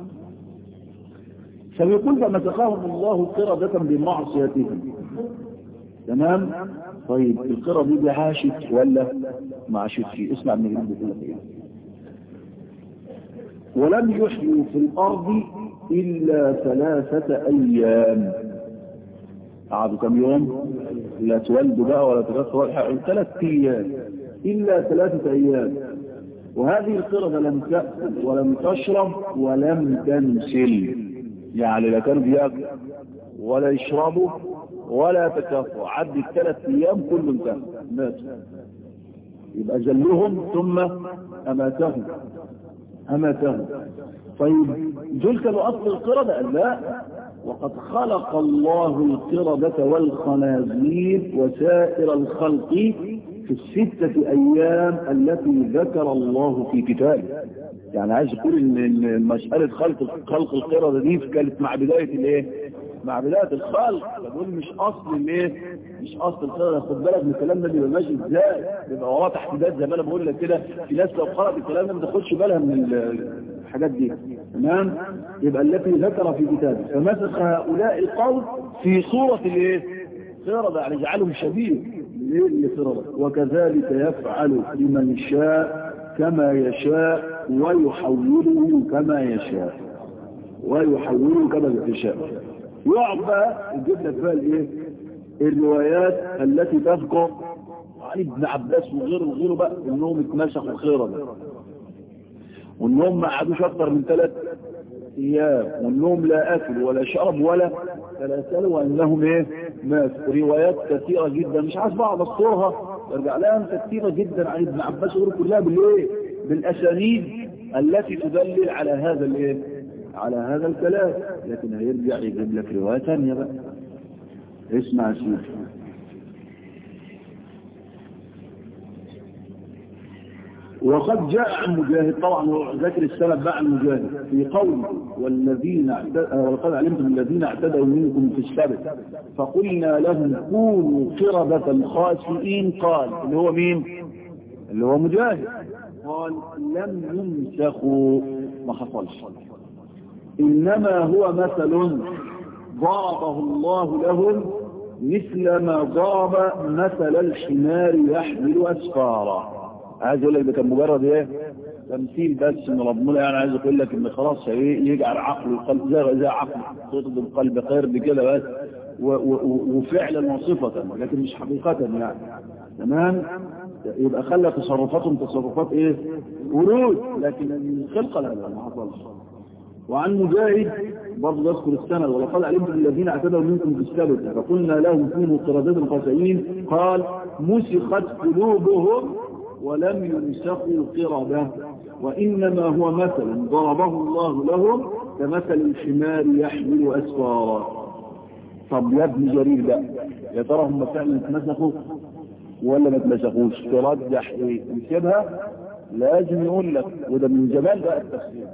فبيقول فمسخهم الله قردة بمعصيتهم تمام طيب القردة دي عاشت ولا ما عاشتش اسمع من الجنب بيقول لك ايه ولم يحيوا في الأرض إلا ثلاثة أيام قعدوا كم يوم لا تولدوا بقى ولا تغطوا ثلاث أيام إلا ثلاثة أيام وهذه القردة لم تأكل ولم تشرب ولم تنسل يعني لا كانوا بياكلوا ولا يشربوا ولا تكافوا عد الثلاث أيام كله انتهى ماتوا يبقى جلهم ثم أماتهم أماتهم طيب دول كانوا أصل القردة قال لا وقد خلق الله القردة والخنازير وسائر الخلق في الستة أيام التي ذكر الله في كتابه يعني عايز يقول ان مسألة خلق خلق القردة دي كانت مع بداية الايه مع بداية الخلق بقول مش اصل الايه مش اصل القردة خد بالك من الكلام ده بيبقى ماشي ازاي بيبقى وراه تحديدات زي ما انا بقول لك كده في ناس لو قرأت الكلام ده ما تاخدش بالها من الحاجات دي تمام يبقى التي ذكر في كتابه فمسخ هؤلاء القول في صورة الايه قردة يعني جعلهم شبيه لقردة وكذلك يفعل لمن شاء كما يشاء ويحوله كما يشاء ويحوله كما يشاء يقعد بقى يجيب لك بقى الايه الروايات التي تذكر عن ابن عباس وغيره وغيره بقى انهم اتمسخوا خيرا وانهم ما قعدوش اكتر من ثلاث ايام وانهم لا اكلوا ولا شرب ولا تلاسلوا وانهم ايه ماتوا روايات كثيره جدا مش عايز بقى ابصرها ارجع لها كثيره جدا عن ابن عباس وغيره كلها بالايه بالاسانيد التي تدلل على هذا الايه على هذا الكلام لكن هيرجع يجيب لك روايه ثانيه بقى اسمع يا سيدي وقد جاء عن مجاهد طبعا ذكر السلف بقى عن مجاهد في قول والذين ولقد علمتم الذين اعتدوا منكم في السبت فقلنا لهم كونوا قردة خاسئين قال اللي هو مين اللي هو مجاهد قال لم يمسخوا ما حصلش انما هو مثل ضربه الله لهم مثل ما ضرب مثل الحمار يحمل اسفارا عايز اقول لك ده كان مجرد ايه تمثيل بس من ربنا يعني عايز اقول لك ان خلاص يجعل عقل القلب زي زي عقل تطلب القلب خير بكده بس وفعلا وصفة لكن مش حقيقة يعني تمام يبقى خلى تصرفاتهم تصرفات ايه ورود لكن الخلقة لا لا ما حصلش وعن مجاهد برضه يذكر السند ولقد علمتم الذين اعتدوا منكم في السبت فقلنا لهم كونوا قردة خاسئين قال مسخت قلوبهم ولم يمسخوا قردة وإنما هو مثل ضربه الله لهم كمثل الحمار يحمل أسفارا طب يا ابن جرير بقى يا ترى هم فعلا اتمسخوا ولا ما اتمسخوش ترجح ايه يسيبها لازم يقول لك وده من جمال بقى التفسير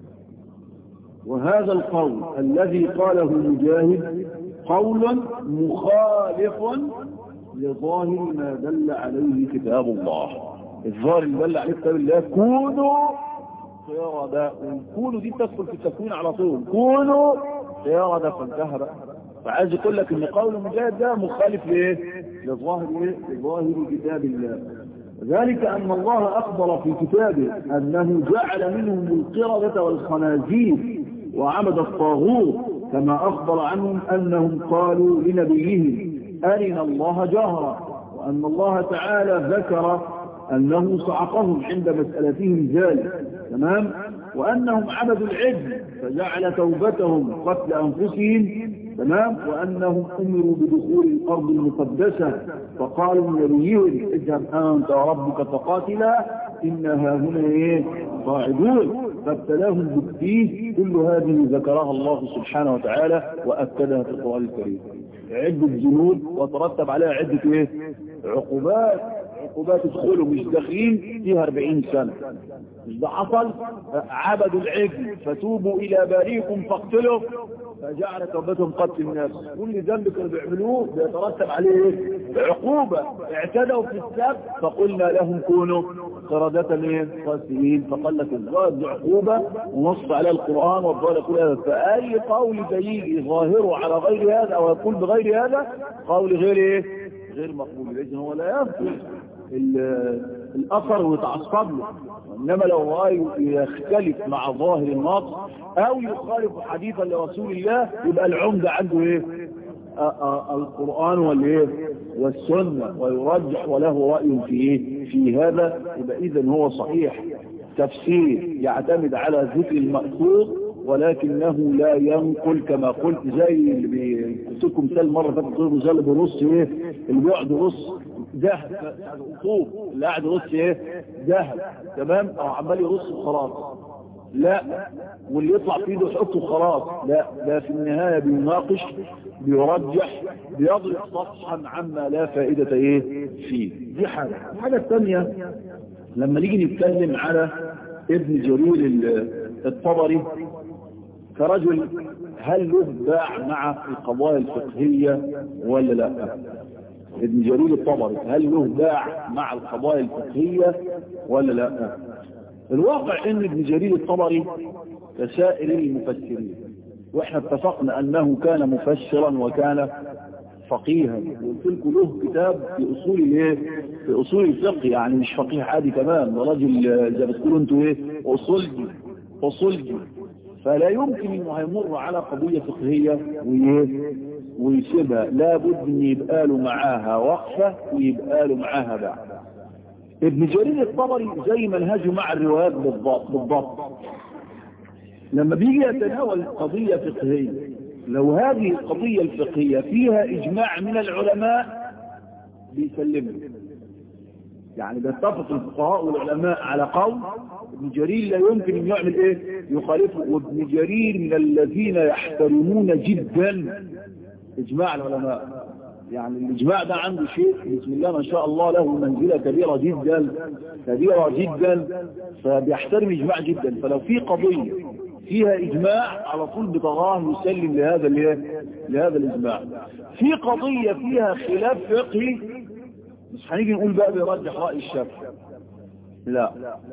وهذا القول الذي قاله مجاهد قول مخالف لظاهر ما دل عليه كتاب الله الظاهر اللي دل عليه كتاب الله كونوا قردة كونوا دي تدخل في التكوين على طول كونوا قردة فانتهى بقى فعايز يقول لك ان قول مجاهد ده مخالف لايه لظاهر ايه لظاهر كتاب الله ذلك ان الله اخبر في كتابه انه جعل منهم القردة والخنازير وعبد الطاغوت كما اخبر عنهم انهم قالوا لنبيهم ارنا الله جهرا وان الله تعالى ذكر أنه صعقهم عند مسألتهم ذلك تمام وأنهم عبدوا العجل فجعل توبتهم قتل أنفسهم تمام وأنهم أمروا بدخول الأرض المقدسة فقالوا لنبيهم اذهب أنت وربك فقاتلا إنها هنا إيه قاعدون فابتلاهم بالتيه كل هذه ذكرها الله سبحانه وتعالى وأكدها في القرآن الكريم عدة جنود وترتب عليها عدة إيه عقوبات عقوبات ادخلوا مش داخلين فيها 40 سنة مش ده حصل عبدوا العجل فتوبوا إلى باريكم فاقتلوا فجعل توبتهم قتل الناس كل ذنب كانوا بيعملوه بيترتب عليه عقوبة اعتدوا في السبت فقلنا لهم كونوا قردة من خاسئين فقلت الزواج عقوبة ونص على القرآن والضوء يقول هذا فأي قول بيجي ظاهره على غير هذا أو يقول بغير هذا قول غير ايه غير مقبول لكن هو لا ينقل الأثر ويتعصب له إنما لو رأيه يختلف مع ظاهر النص أو يخالف حديثا لرسول الله يبقى العمدة عنده إيه القرآن والإيه والسنة ويرجح وله رأي في إيه في هذا يبقى إذا هو صحيح تفسير يعتمد على ذكر المأثور ولكنه لا ينقل كما قلت زي اللي قلت لكم مثال مره فاتت زي اللي بيرص ايه اللي بيقعد يرص ذهب طوب اللي قاعد يرص ايه ذهب تمام او عمال يرص وخلاص لا واللي يطلع في ايده يحطه خلاص لا ده في النهايه بيناقش بيرجح بيضرب صفحا عما لا فائده ايه فيه دي حاجه الحاجه الثانيه لما نيجي نتكلم على ابن جرير الطبري كرجل هل له باع مع القضايا الفقهية ولا لا ابن جرير الطبري هل له باع مع القضايا الفقهية ولا لا الواقع ان ابن جرير الطبري كسائر المفسرين واحنا اتفقنا انه كان مفسرا وكان فقيها قلت لكم له كتاب في اصول الايه في اصول الفقه يعني مش فقيه عادي كمان ده راجل زي ما تقولوا انتوا ايه اصولجي اصولجي فلا يمكن انه هيمر على قضيه فقهيه ويسيبها لابد ان يبقى له معاها وقفه ويبقى له معاها بعد ابن جرير الطبري زي منهجه مع الروايات بالضبط بالضبط لما بيجي يتناول قضيه فقهيه لو هذه القضيه الفقهيه فيها اجماع من العلماء بيسلمها يعني بيتفق الفقهاء والعلماء على قول ابن جرير لا يمكن ان يعمل ايه يخالفه وابن جرير من الذين يحترمون جدا اجماع العلماء يعني الاجماع ده عنده شيء بسم الله ما شاء الله له منزلة كبيرة جدا كبيرة جدا فبيحترم اجماع جدا فلو في قضية فيها اجماع على طول بطغاه يسلم لهذا لهذا الاجماع في قضية فيها خلاف فقهي مش هنيجي نقول بقى بيرجح رأي الشافعي لا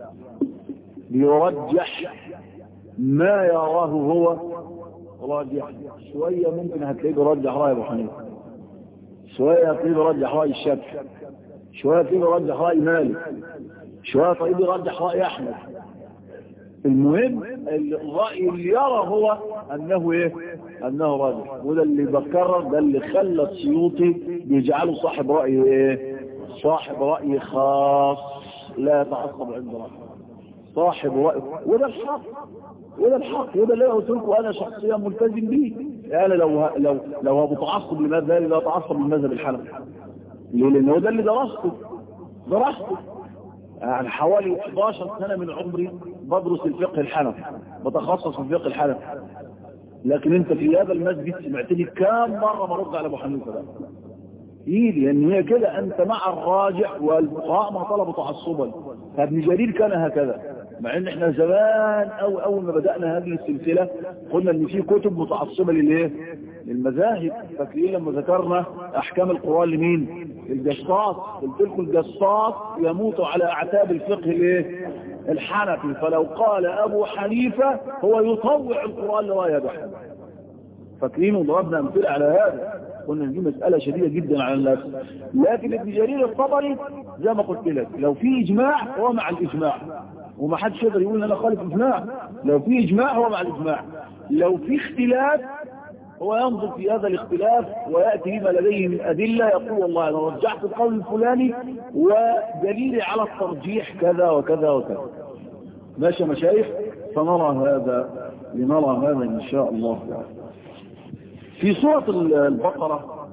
بيرجح ما يراه هو راجح شوية ممكن هتلاقيه بيرجح رأي ابو حنيفه شوية هتلاقيه بيرجح رأي الشافعي شوية هتلاقيه بيرجح رأي مالك شوية هتلاقيه بيرجح رأي احمد المهم الرأي اللي يرى هو انه ايه انه راجح وده اللي بكرر ده اللي خلى السيوطي بيجعله صاحب رأي ايه صاحب رأي خاص لا يتعصب عند رأي صاحب رأي وده الحق وده الحق وده اللي قلت لكم انا شخصيا ملتزم به انا لو لو لو متعصب لماذا لا اتعصب للمذهب الحنفي ليه لان هو ده اللي درسته درسته يعني حوالي 11 سنة من عمري بدرس الفقه الحنفي بتخصص في الفقه الحنفي لكن انت في هذا المسجد سمعتني كام مرة برد على ابو حنيفه ده ايدي لان هي كده انت مع الراجح والفقهاء ما طلبوا تعصبا فابن جرير كان هكذا مع ان احنا زمان او اول ما بدأنا هذه السلسلة قلنا ان في كتب متعصبة للايه للمذاهب فاكرين لما ذكرنا احكام القرآن لمين الجصاص قلت لكم الجصاص يموت على اعتاب الفقه الايه الحنفي فلو قال ابو حنيفة هو يطوع القرآن لرأي ابو حنيفة فاكرين وضربنا امثله على هذا قلنا دي مسألة شديدة جدا على الناس لكن ابن جرير الطبري زي ما قلت لك لو في اجماع هو مع الاجماع وما حدش يقدر يقول ان انا خالف اجماع لو في اجماع هو مع الاجماع لو في اختلاف هو ينظر في هذا الاختلاف ويأتي بما لديه من أدلة يقول والله أنا رجحت القول الفلاني ودليلي على الترجيح كذا وكذا وكذا ماشي مشايخ فنرى هذا لنرى هذا إن شاء الله تعالى في سورة البقرة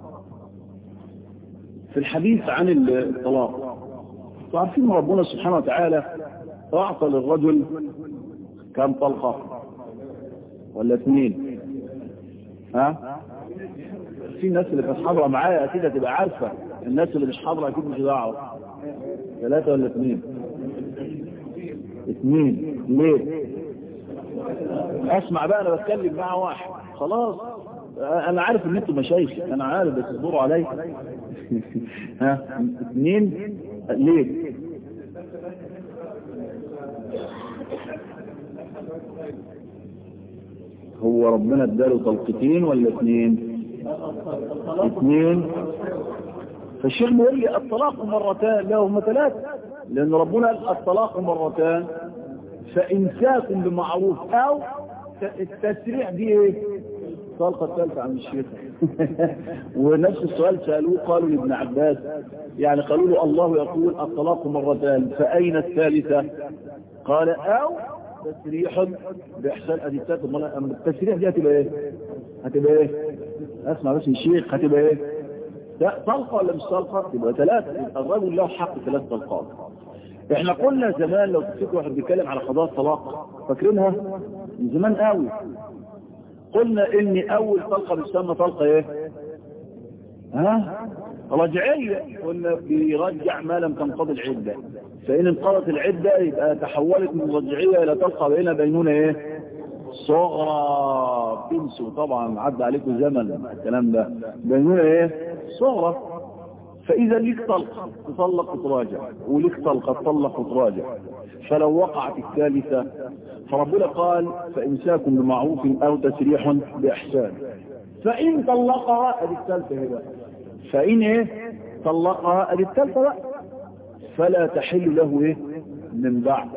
في الحديث عن الطلاق تعرفين ربنا سبحانه وتعالى أعطى للرجل كم طلقة ولا اثنين ها في الناس اللي كانت حاضرة معايا أكيد هتبقى عارفة الناس اللي مش حاضرة أكيد مش دعوة ثلاثة ولا اثنين اثنين ليه اسمع بقى انا بتكلم مع واحد خلاص انا عارف ان انتوا مشايخ انا عارف بس اصبروا علي ها اثنين ليه هو ربنا اداله طلقتين ولا اثنين اثنين فالشيخ بيقول لي الطلاق مرتان لا هم ثلاثة لان ربنا قال الطلاق مرتان فامساك بمعروف او التسريع دي ايه طلقة الثالثة عن الشيخ ونفس السؤال سألوه قالوا لابن عباس يعني قالوا له الله يقول الطلاق مرتان فأين الثالثة قال أو تسريح بإحسان أدي الثالثة التسريح دي هتبقى ايه هتبقى ايه اسمع بس الشيخ هتبقى ايه لا طلقة ولا مش طلقة تبقى ثلاثة الرجل له حق ثلاث طلقات احنا قلنا زمان لو تفتكروا واحد بيتكلم على قضاء الطلاق فاكرينها من زمان قوي قلنا ان اول طلقة بتسمى طلقة ايه ها رجعية قلنا بيرجع ما لم تنقضي العدة فان انقضت العدة يبقى تحولت من رجعية الى طلقة بينها بينونة ايه صغرى تنسوا طبعا عدى عليكم زمن الكلام ده بينونة ايه صغرى فإذا ليك طلقة تطلق وتراجع وليك طلقة تطلق وتراجع فلو وقعت الثالثة فربنا قال فإمساك بمعروف أو تسريح بإحسان فإن طلقها أدي الثالثة هنا فإن إيه طلقها أدي الثالثة بقى فلا تحل له إيه من بعد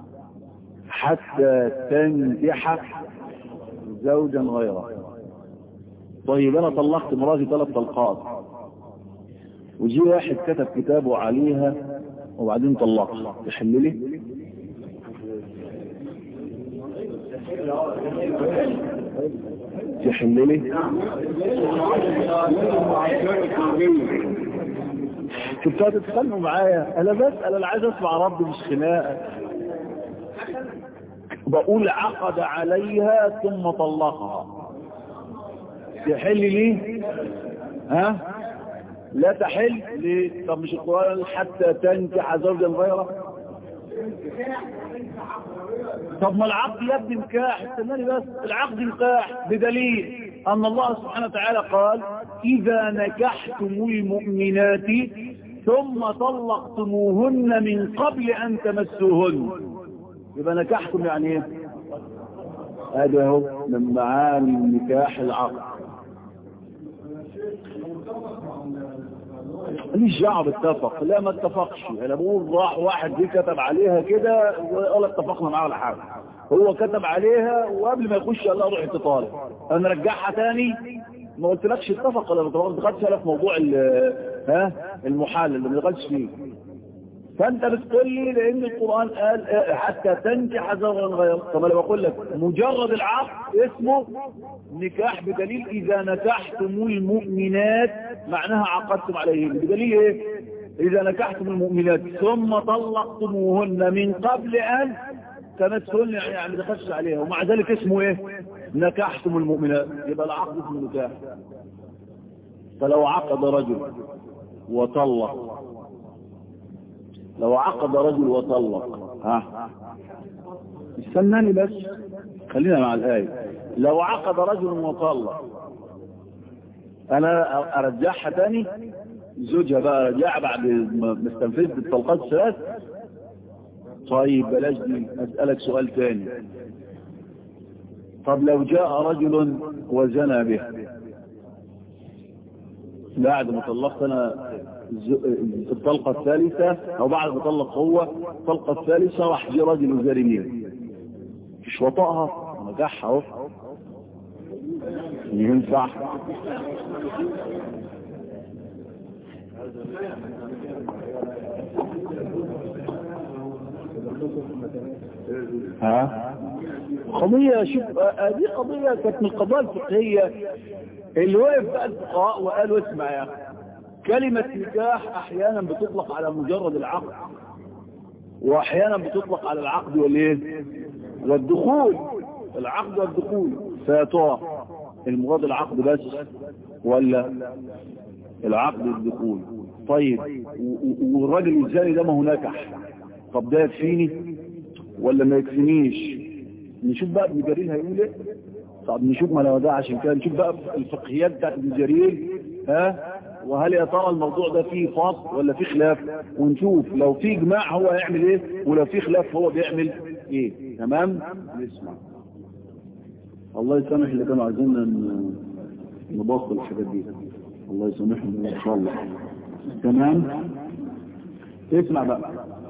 حتى تنجح زوجا غيره طيب أنا طلقت مراتي ثلاث طلقات وجي واحد كتب كتابه عليها وبعدين طلقها تحل لي تحل لي كنتوا هتتكلموا معايا انا بسأل انا عايز اسمع ربي مش خناقه بقول عقد عليها ثم طلقها تحل لي ها لا تحل ليه؟ طب مش القرآن حتى تنكح زوجا غيره طب ما العقد يا ابني نكاح استناني بس العقد نكاح بدليل أن الله سبحانه وتعالى قال إذا نكحتم المؤمنات ثم طلقتموهن من قبل أن تمسوهن يبقى نكحتم يعني ايه هذا هو من معاني النكاح العقد ماليش دعوه بالاتفق لا ما اتفقش انا بقول راح واحد دي كتب عليها كده ولا اتفقنا معاه ولا حاجه هو كتب عليها وقبل ما يخش قال لها روحي تطالب انا رجعها تاني ما قلتلكش اتفق ولا ما دخلتش في موضوع ها المحال اللي ما دخلتش فيه فانت بتقول لي لان القرآن قال حتى تنكح زوجا غير طب انا بقول لك مجرد العقد اسمه نكاح بدليل اذا نكحتم المؤمنات معناها عقدتم عليهن بدليل ايه اذا نكحتم المؤمنات ثم طلقتموهن من قبل ان تمسهن يعني ما دخلش عليها ومع ذلك اسمه ايه نكحتم المؤمنات يبقى العقد اسمه نكاح فلو عقد رجل وطلق لو عقد رجل وطلق ها استناني بس خلينا مع الآية لو عقد رجل وطلق انا ارجعها تاني زوجها بقى ارجعها بعد ما استنفذت الطلقات الثلاث طيب بلاش دي اسألك سؤال تاني طب لو جاء رجل وزنى به بعد ما طلقت انا الطلقة الثالثة او بعد ما طلق هو الطلقة الثالثة راح جه راجل زاري مش وطأها نجحها اهو ينفع ها قضية شوف هذه قضية كانت من القضايا الفقهية اللي وقف بقى الفقهاء وقالوا اسمع يا اخي كلمة نكاح احيانا بتطلق على مجرد العقد واحيانا بتطلق على العقد والايه والدخول العقد والدخول فيا ترى المراد العقد بس ولا العقد والدخول طيب والراجل الزاني ده ما هو نكح طب ده يكفيني ولا ما يكفينيش نشوف بقى ابن جرير هيقول ايه طب نشوف ما لو ده عشان كده نشوف بقى الفقهيات بتاعت ابن جرير ها وهل يا ترى الموضوع ده فيه فصل ولا فيه خلاف ونشوف لو في اجماع هو هيعمل ايه ولو في خلاف هو بيعمل ايه تمام نسمع الله يسامح اللي كانوا عايزيننا نبطل الحاجات دي الله يسامحهم ان شاء الله تمام اسمع بقى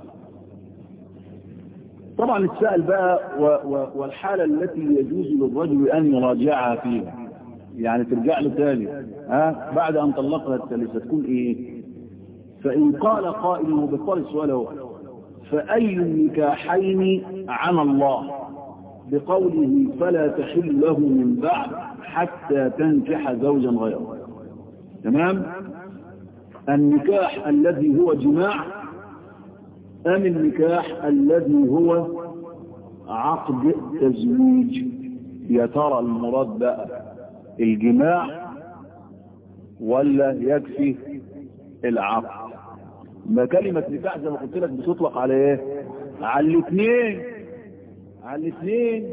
طبعا السائل بقى و و والحالة التي يجوز للرجل أن يراجعها فيها يعني ترجع له تاني ها بعد أن طلقها الثالثة تكون إيه فإن قال قائل وبطل سؤاله فأي النكاحين عن الله بقوله فلا تحل له من بعد حتى تنكح زوجا غيره تمام النكاح الذي هو جماع أم النكاح الذي هو عقد تزويج يا ترى المراد بقى الجماع ولا يكفي العقد ما كلمة نكاح زي ما قلت لك بتطلق على ايه على الاثنين على الاثنين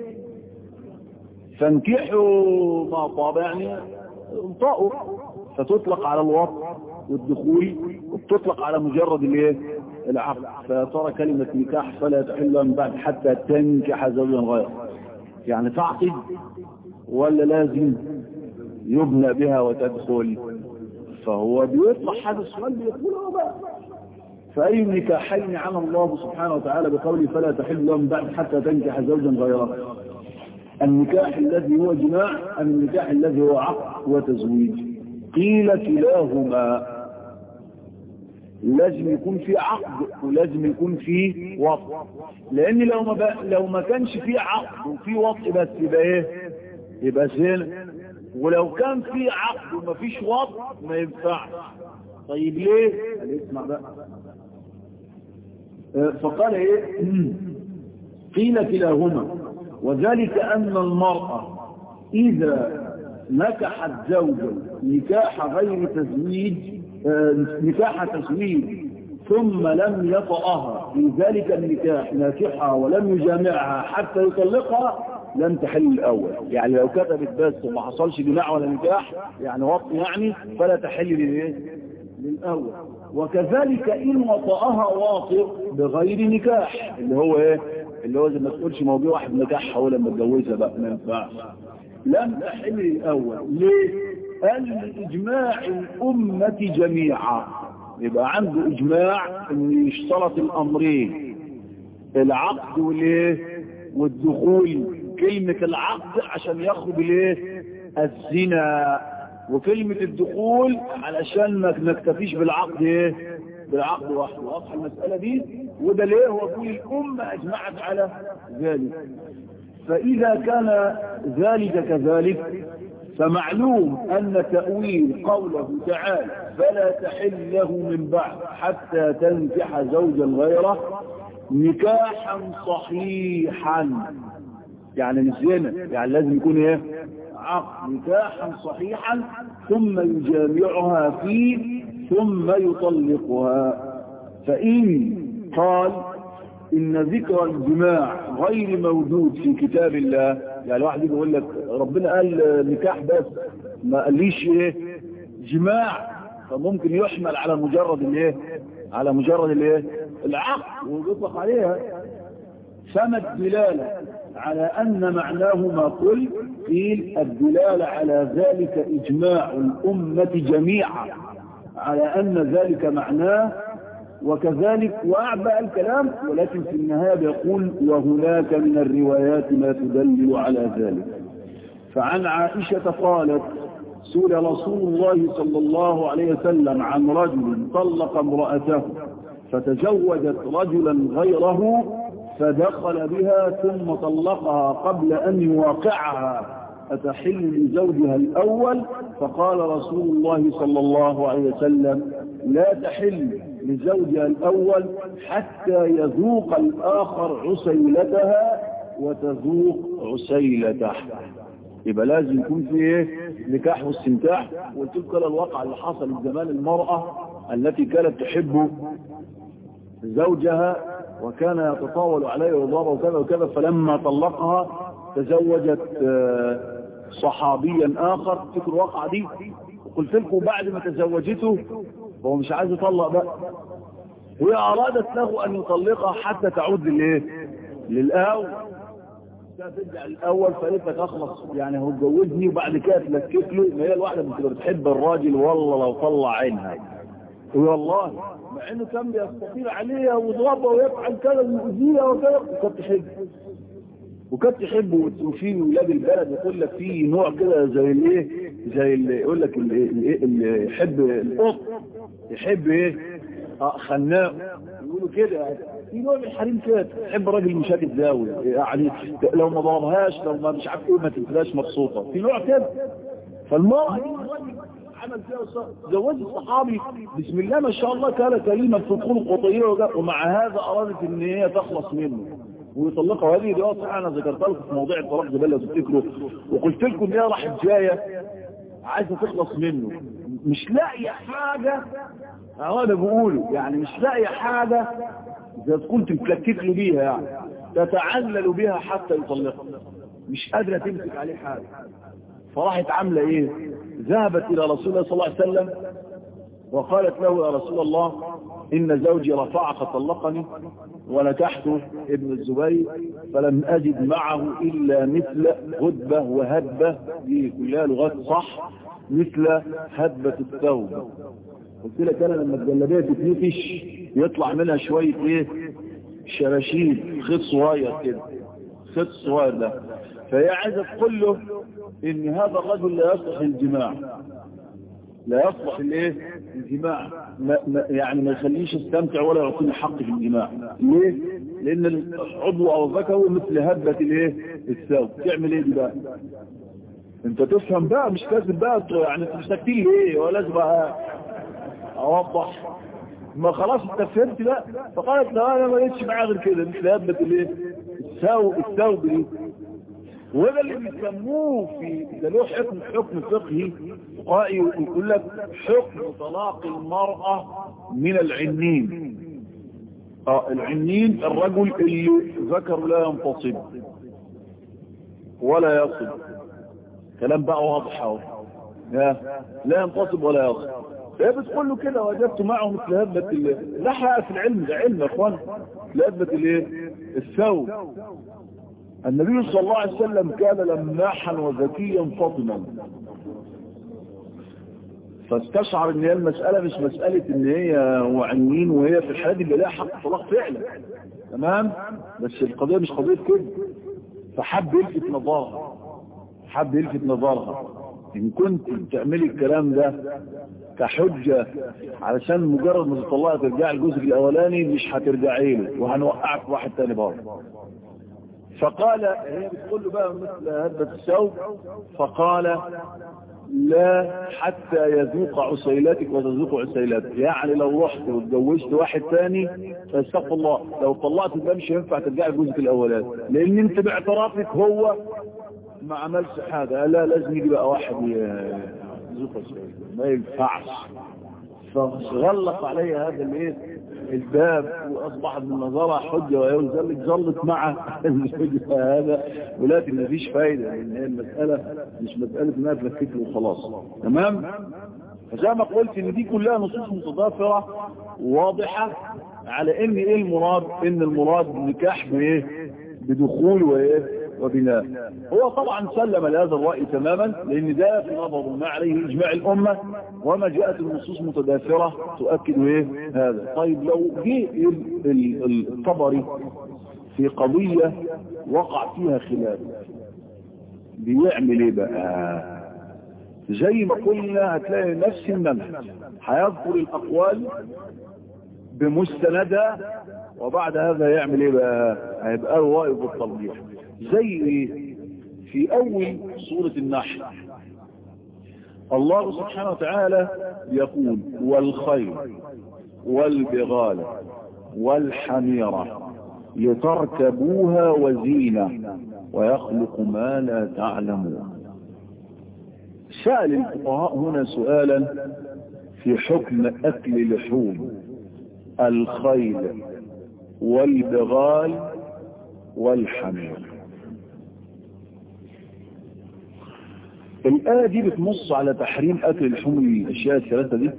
فانكحوا ما طاب يعني انطقوا فتطلق على الوطن والدخول وبتطلق على مجرد الايه العقد فترى كلمة نكاح فلا تحل من بعد حتى تنكح زوجا غيره يعني تعقد ولا لازم يبنى بها وتدخل فهو بيطلع هذا السؤال بيقول بقى فأي نكاحين عن الله سبحانه وتعالى بقوله فلا تحل له من بعد حتى تنكح زوجا غيره النكاح الذي هو جماع أم النكاح الذي هو عقد وتزويج قيل كلاهما لازم يكون في عقد ولازم يكون في وطء لان لو ما بقى لو ما كانش في عقد وفي وطء بس يبقى ايه يبقى زنا ولو كان في عقد وما فيش وطء ما ينفعش طيب ليه اسمع بقى فقال ايه قيل كلاهما وذلك ان المرأة اذا نكحت زوجا نكاح غير تزويج نكاح تزويج ثم لم يطأها في ذلك النكاح ناكحها ولم يجامعها حتى يطلقها لم تحل الأول يعني لو كتبت بس وما حصلش جماع ولا نكاح يعني وطن يعني فلا تحل للايه للأول وكذلك إن وطأها واطئ بغير نكاح اللي هو ايه اللي هو زي ما تقولش موضوع واحد نكاحها ولما اتجوزها بقى ما ينفعش لم تحل الأول ليه قال لإجماع الأمة جميعا يبقى عنده إجماع أن يشترط الأمرين العقد والايه والدخول كلمة العقد عشان يخرج الايه الزنا وكلمة الدخول علشان ما نكتفيش بالعقد ايه بالعقد وحده واضحه المسألة دي وده ليه هو كل الأمة أجمعت على ذلك فإذا كان ذلك كذلك فمعلوم أن تأويل قوله تعالى فلا تحل له من بعد حتى تنكح زوجا غيره نكاحا صحيحا يعني مش زنا يعني لازم يكون ايه عقد نكاحا صحيحا ثم يجامعها فيه ثم يطلقها فإن قال إن ذكر الجماع غير موجود في كتاب الله يعني واحد يجي يقول لك ربنا قال نكاح بس ما قاليش ايه جماع فممكن يحمل على مجرد الايه على مجرد الايه العقد ويطلق عليها فما الدلالة على أن معناه ما قل قيل الدلالة على ذلك إجماع الأمة جميعا على أن ذلك معناه وكذلك وأعبأ الكلام ولكن في النهاية يقول وهناك من الروايات ما تدلل على ذلك فعن عائشة قالت سئل رسول الله صلى الله عليه وسلم عن رجل طلق امرأته فتزوجت رجلا غيره فدخل بها ثم طلقها قبل أن يواقعها أتحل لزوجها الأول فقال رسول الله صلى الله عليه وسلم لا تحل لزوجها الأول حتى يذوق الآخر عسيلتها وتذوق عسيلته يبقى لازم يكون في ايه نكاح واستمتاع وقلت لكم الواقع اللي حصل زمان المرأة التي كانت تحب زوجها وكان يتطاول عليه وضربه وكذا وكذا فلما طلقها تزوجت صحابيا آخر فكر الواقع دي وقلت لكم بعد ما تزوجته هو مش عايز يطلق بقى هي أرادت له أن يطلقها حتى تعود للإيه للأول ترجع الأول فقالت لك أخلص يعني هو اتجوزني وبعد كده تلكك له ما هي الواحدة بتبقى بتحب الراجل والله لو طلع عينها والله مع انه كان بيستطيع عليها ويضربها ويفعل كذا ويؤذيها وكذا وكانت تحبه وكانت تحبه وفي ولاد البلد يقول لك في نوع كده زي الايه زي اللي يقول لك اللي يحب القط يحب ايه اه خناق يقولوا كده في نوع من الحريم كده تحب راجل مشاكل زاوي يعني لو ما ضربهاش لو ما مش عارف ايه ما تبقاش مبسوطه في نوع كده فالمرأة دي عمل فيها زوج الصحابي بسم الله ما شاء الله كان كريما في الخلق وطيبه ومع هذا ارادت ان هي تخلص منه ويطلقها وهذه دي صح انا ذكرت لكم في موضوع الطلاق زباله لو تفتكروا وقلت لكم ان هي راحت جايه عايزه تخلص منه مش لاقيه حاجه اهو انا بقوله يعني مش لاقيه حاجه زي تكون تتلكك له بيها يعني تتعلل بها حتى يطلقها مش قادره تمسك عليه حاجه فراحت عامله ايه ذهبت الى رسول الله صلى الله عليه وسلم وقالت له يا رسول الله إن زوجي رفع فطلقني ونكحت ابن الزبير فلم أجد معه إلا مثل غدبة وهدبة دي كلها لغات صح مثل هدبة الثوب قلت لك أنا لما الجلابية تتنفش يطلع منها شوية إيه شراشيب خيط صغير كده خيط صغير ده فهي عايزة تقول له إن هذا الرجل لا يصلح الجماع لا يصلح الايه الجماع ما ما يعني ما يخليش يستمتع ولا يعطيني حق في الجماع ليه لان العضو او ذكره مثل هبة الايه الثوب تعمل ايه دي بقى انت تفهم بقى مش لازم بقى يعني انت مش ساكتين ليه ولا لازم بقى اوضح ما خلاص انت فهمت بقى فقالت لا انا ما لقيتش معاه غير كده مثل هبة الايه الثوب الثوب دي وده اللي بيسموه في ده له حكم حكم فقهي يقول لك حكم طلاق المرأة من العنين اه العنين الرجل اللي ذكر لا ينتصب ولا يصب كلام بقى واضح اهو لا ينتصب ولا يصب فهي بتقول له كده وجدت معه مثل هبة لا حق في العلم ده علم يا اخوان هبة الايه الثوب النبي صلى الله عليه وسلم كان لماحا وذكيا فطنا فاستشعر ان هي المسألة مش مسألة ان هي وعنين وهي في الحالة اللي لها حق طلاق فعلا تمام بس القضية مش قضية كده فحب يلفت نظرها حب يلفت نظرها ان كنت تعملي الكلام ده كحجة علشان مجرد ما تطلعي ترجعي الجزء الاولاني مش هترجعي له وهنوقعك في واحد تاني برضه فقال هي بتقول له بقى مثل هبة الثوب فقال لا حتى يذوق عسيلاتك وتذوق عسيلاتك يعني لو رحت واتجوزت واحد تاني فاستغفر الله لو طلعت ده مش هينفع ترجع الجزء الاولاني لان انت باعترافك هو ما عملش حاجه لا لازم يجي بقى واحد يذوق عسيلاتك ما ينفعش فغلق عليها هذا الايه الباب واصبحت من نظرها حجه ويذلك ظلت مع هذا ولكن ما فيش فايده لان هي المساله مش مساله انها تلفت له وخلاص تمام فزي ما قلت ان دي كلها نصوص متضافره واضحه على ان ايه المراد ان المراد نكاح بايه بدخول وايه وبناء هو طبعا سلم لهذا الرأي تماما لأن ده في نظر ما عليه إجماع الأمة وما جاءت النصوص متدافرة تؤكد إيه هذا طيب لو جه الطبري في قضية وقع فيها خلاف بيعمل ايه بقى زي ما قلنا هتلاقي نفس المنهج هيذكر الاقوال بمستندها وبعد هذا يعمل ايه بقى هيبقى الرائب والترجيح زي ايه في اول سورة النحل الله سبحانه وتعالى يقول والخير والبغال والحميرة لتركبوها وزينة ويخلق ما لا تعلمون سأل الفقهاء هنا سؤالا في حكم أكل لحوم الخيل والبغال والحمير الآية دي بتنص على تحريم أكل لحوم الأشياء الثلاثة دي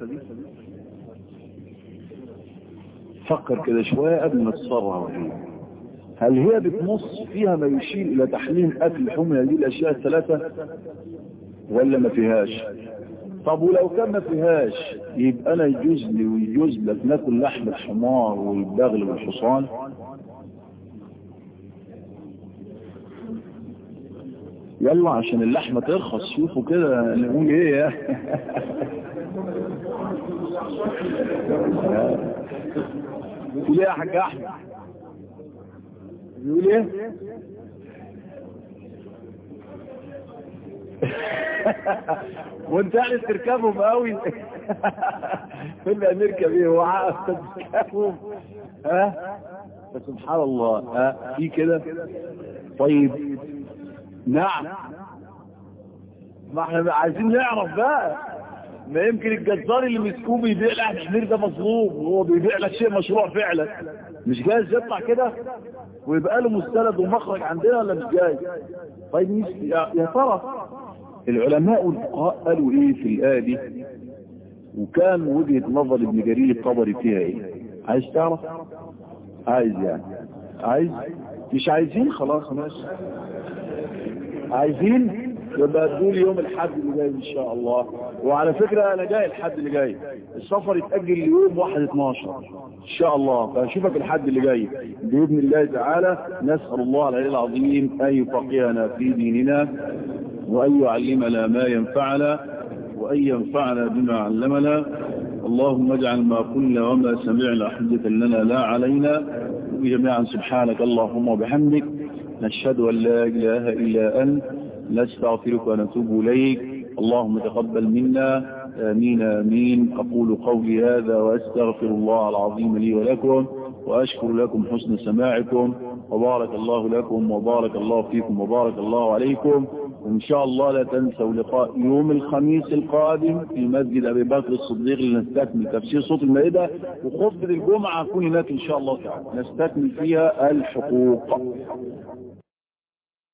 فكر كده شوية قبل ما تتصرع فيها هل هي بتنص فيها ما يشير إلى تحريم أكل لحوم هذه الأشياء الثلاثة ولا ما فيهاش طب ولو كان ما فيهاش يبقى أنا يجوز لي ويجوز لك ناكل لحم الحمار والبغل والحصان يلا عشان اللحمة ترخص شوفوا كده نقول ايه يا بيقول ايه يا حاج احمد بيقول ايه وانت يعني تركبهم قوي كنا نركب ايه وعاء تركبهم ها سبحان الله ها في كده طيب نعم ما احنا عايزين نعرف بقى ما يمكن الجزار اللي مسكوه بيبيع لحم حمير ده مظلوم وهو بيبيع لك شيء مشروع فعلا مش جايز يطلع كده ويبقى له مستند ومخرج عندنا ولا مش جاي طيب مش يا, يا ترى العلماء والفقهاء قالوا ايه في الآية دي وكان وجهة نظر ابن جرير الطبري فيها ايه عايز تعرف عايز يعني عايز مش عايزين خلاص ماشي عايزين يبقى تقول يوم الحد اللي جاي ان شاء الله وعلى فكرة انا جاي الحد اللي جاي السفر يتأجل ليوم 1 12 ان شاء الله فاشوفك الحد اللي جاي باذن الله تعالى نسأل الله العلي العظيم ان يفقهنا في ديننا وان يعلمنا ما ينفعنا وان ينفعنا بما علمنا اللهم اجعل ما قلنا وما سمعنا حجة لنا لا علينا جميعا سبحانك اللهم وبحمدك نشهد أن لا إله إلا أنت نستغفرك ونتوب إليك اللهم تقبل منا آمين آمين أقول قولي هذا وأستغفر الله العظيم لي ولكم وأشكر لكم حسن سماعكم وبارك الله لكم وبارك الله فيكم وبارك الله عليكم وإن شاء الله لا تنسوا لقاء يوم الخميس القادم في مسجد أبي بكر الصديق لنستكمل تفسير صوت المائدة وخطبة الجمعة كل هناك إن شاء الله تعالى نستكمل فيها الحقوق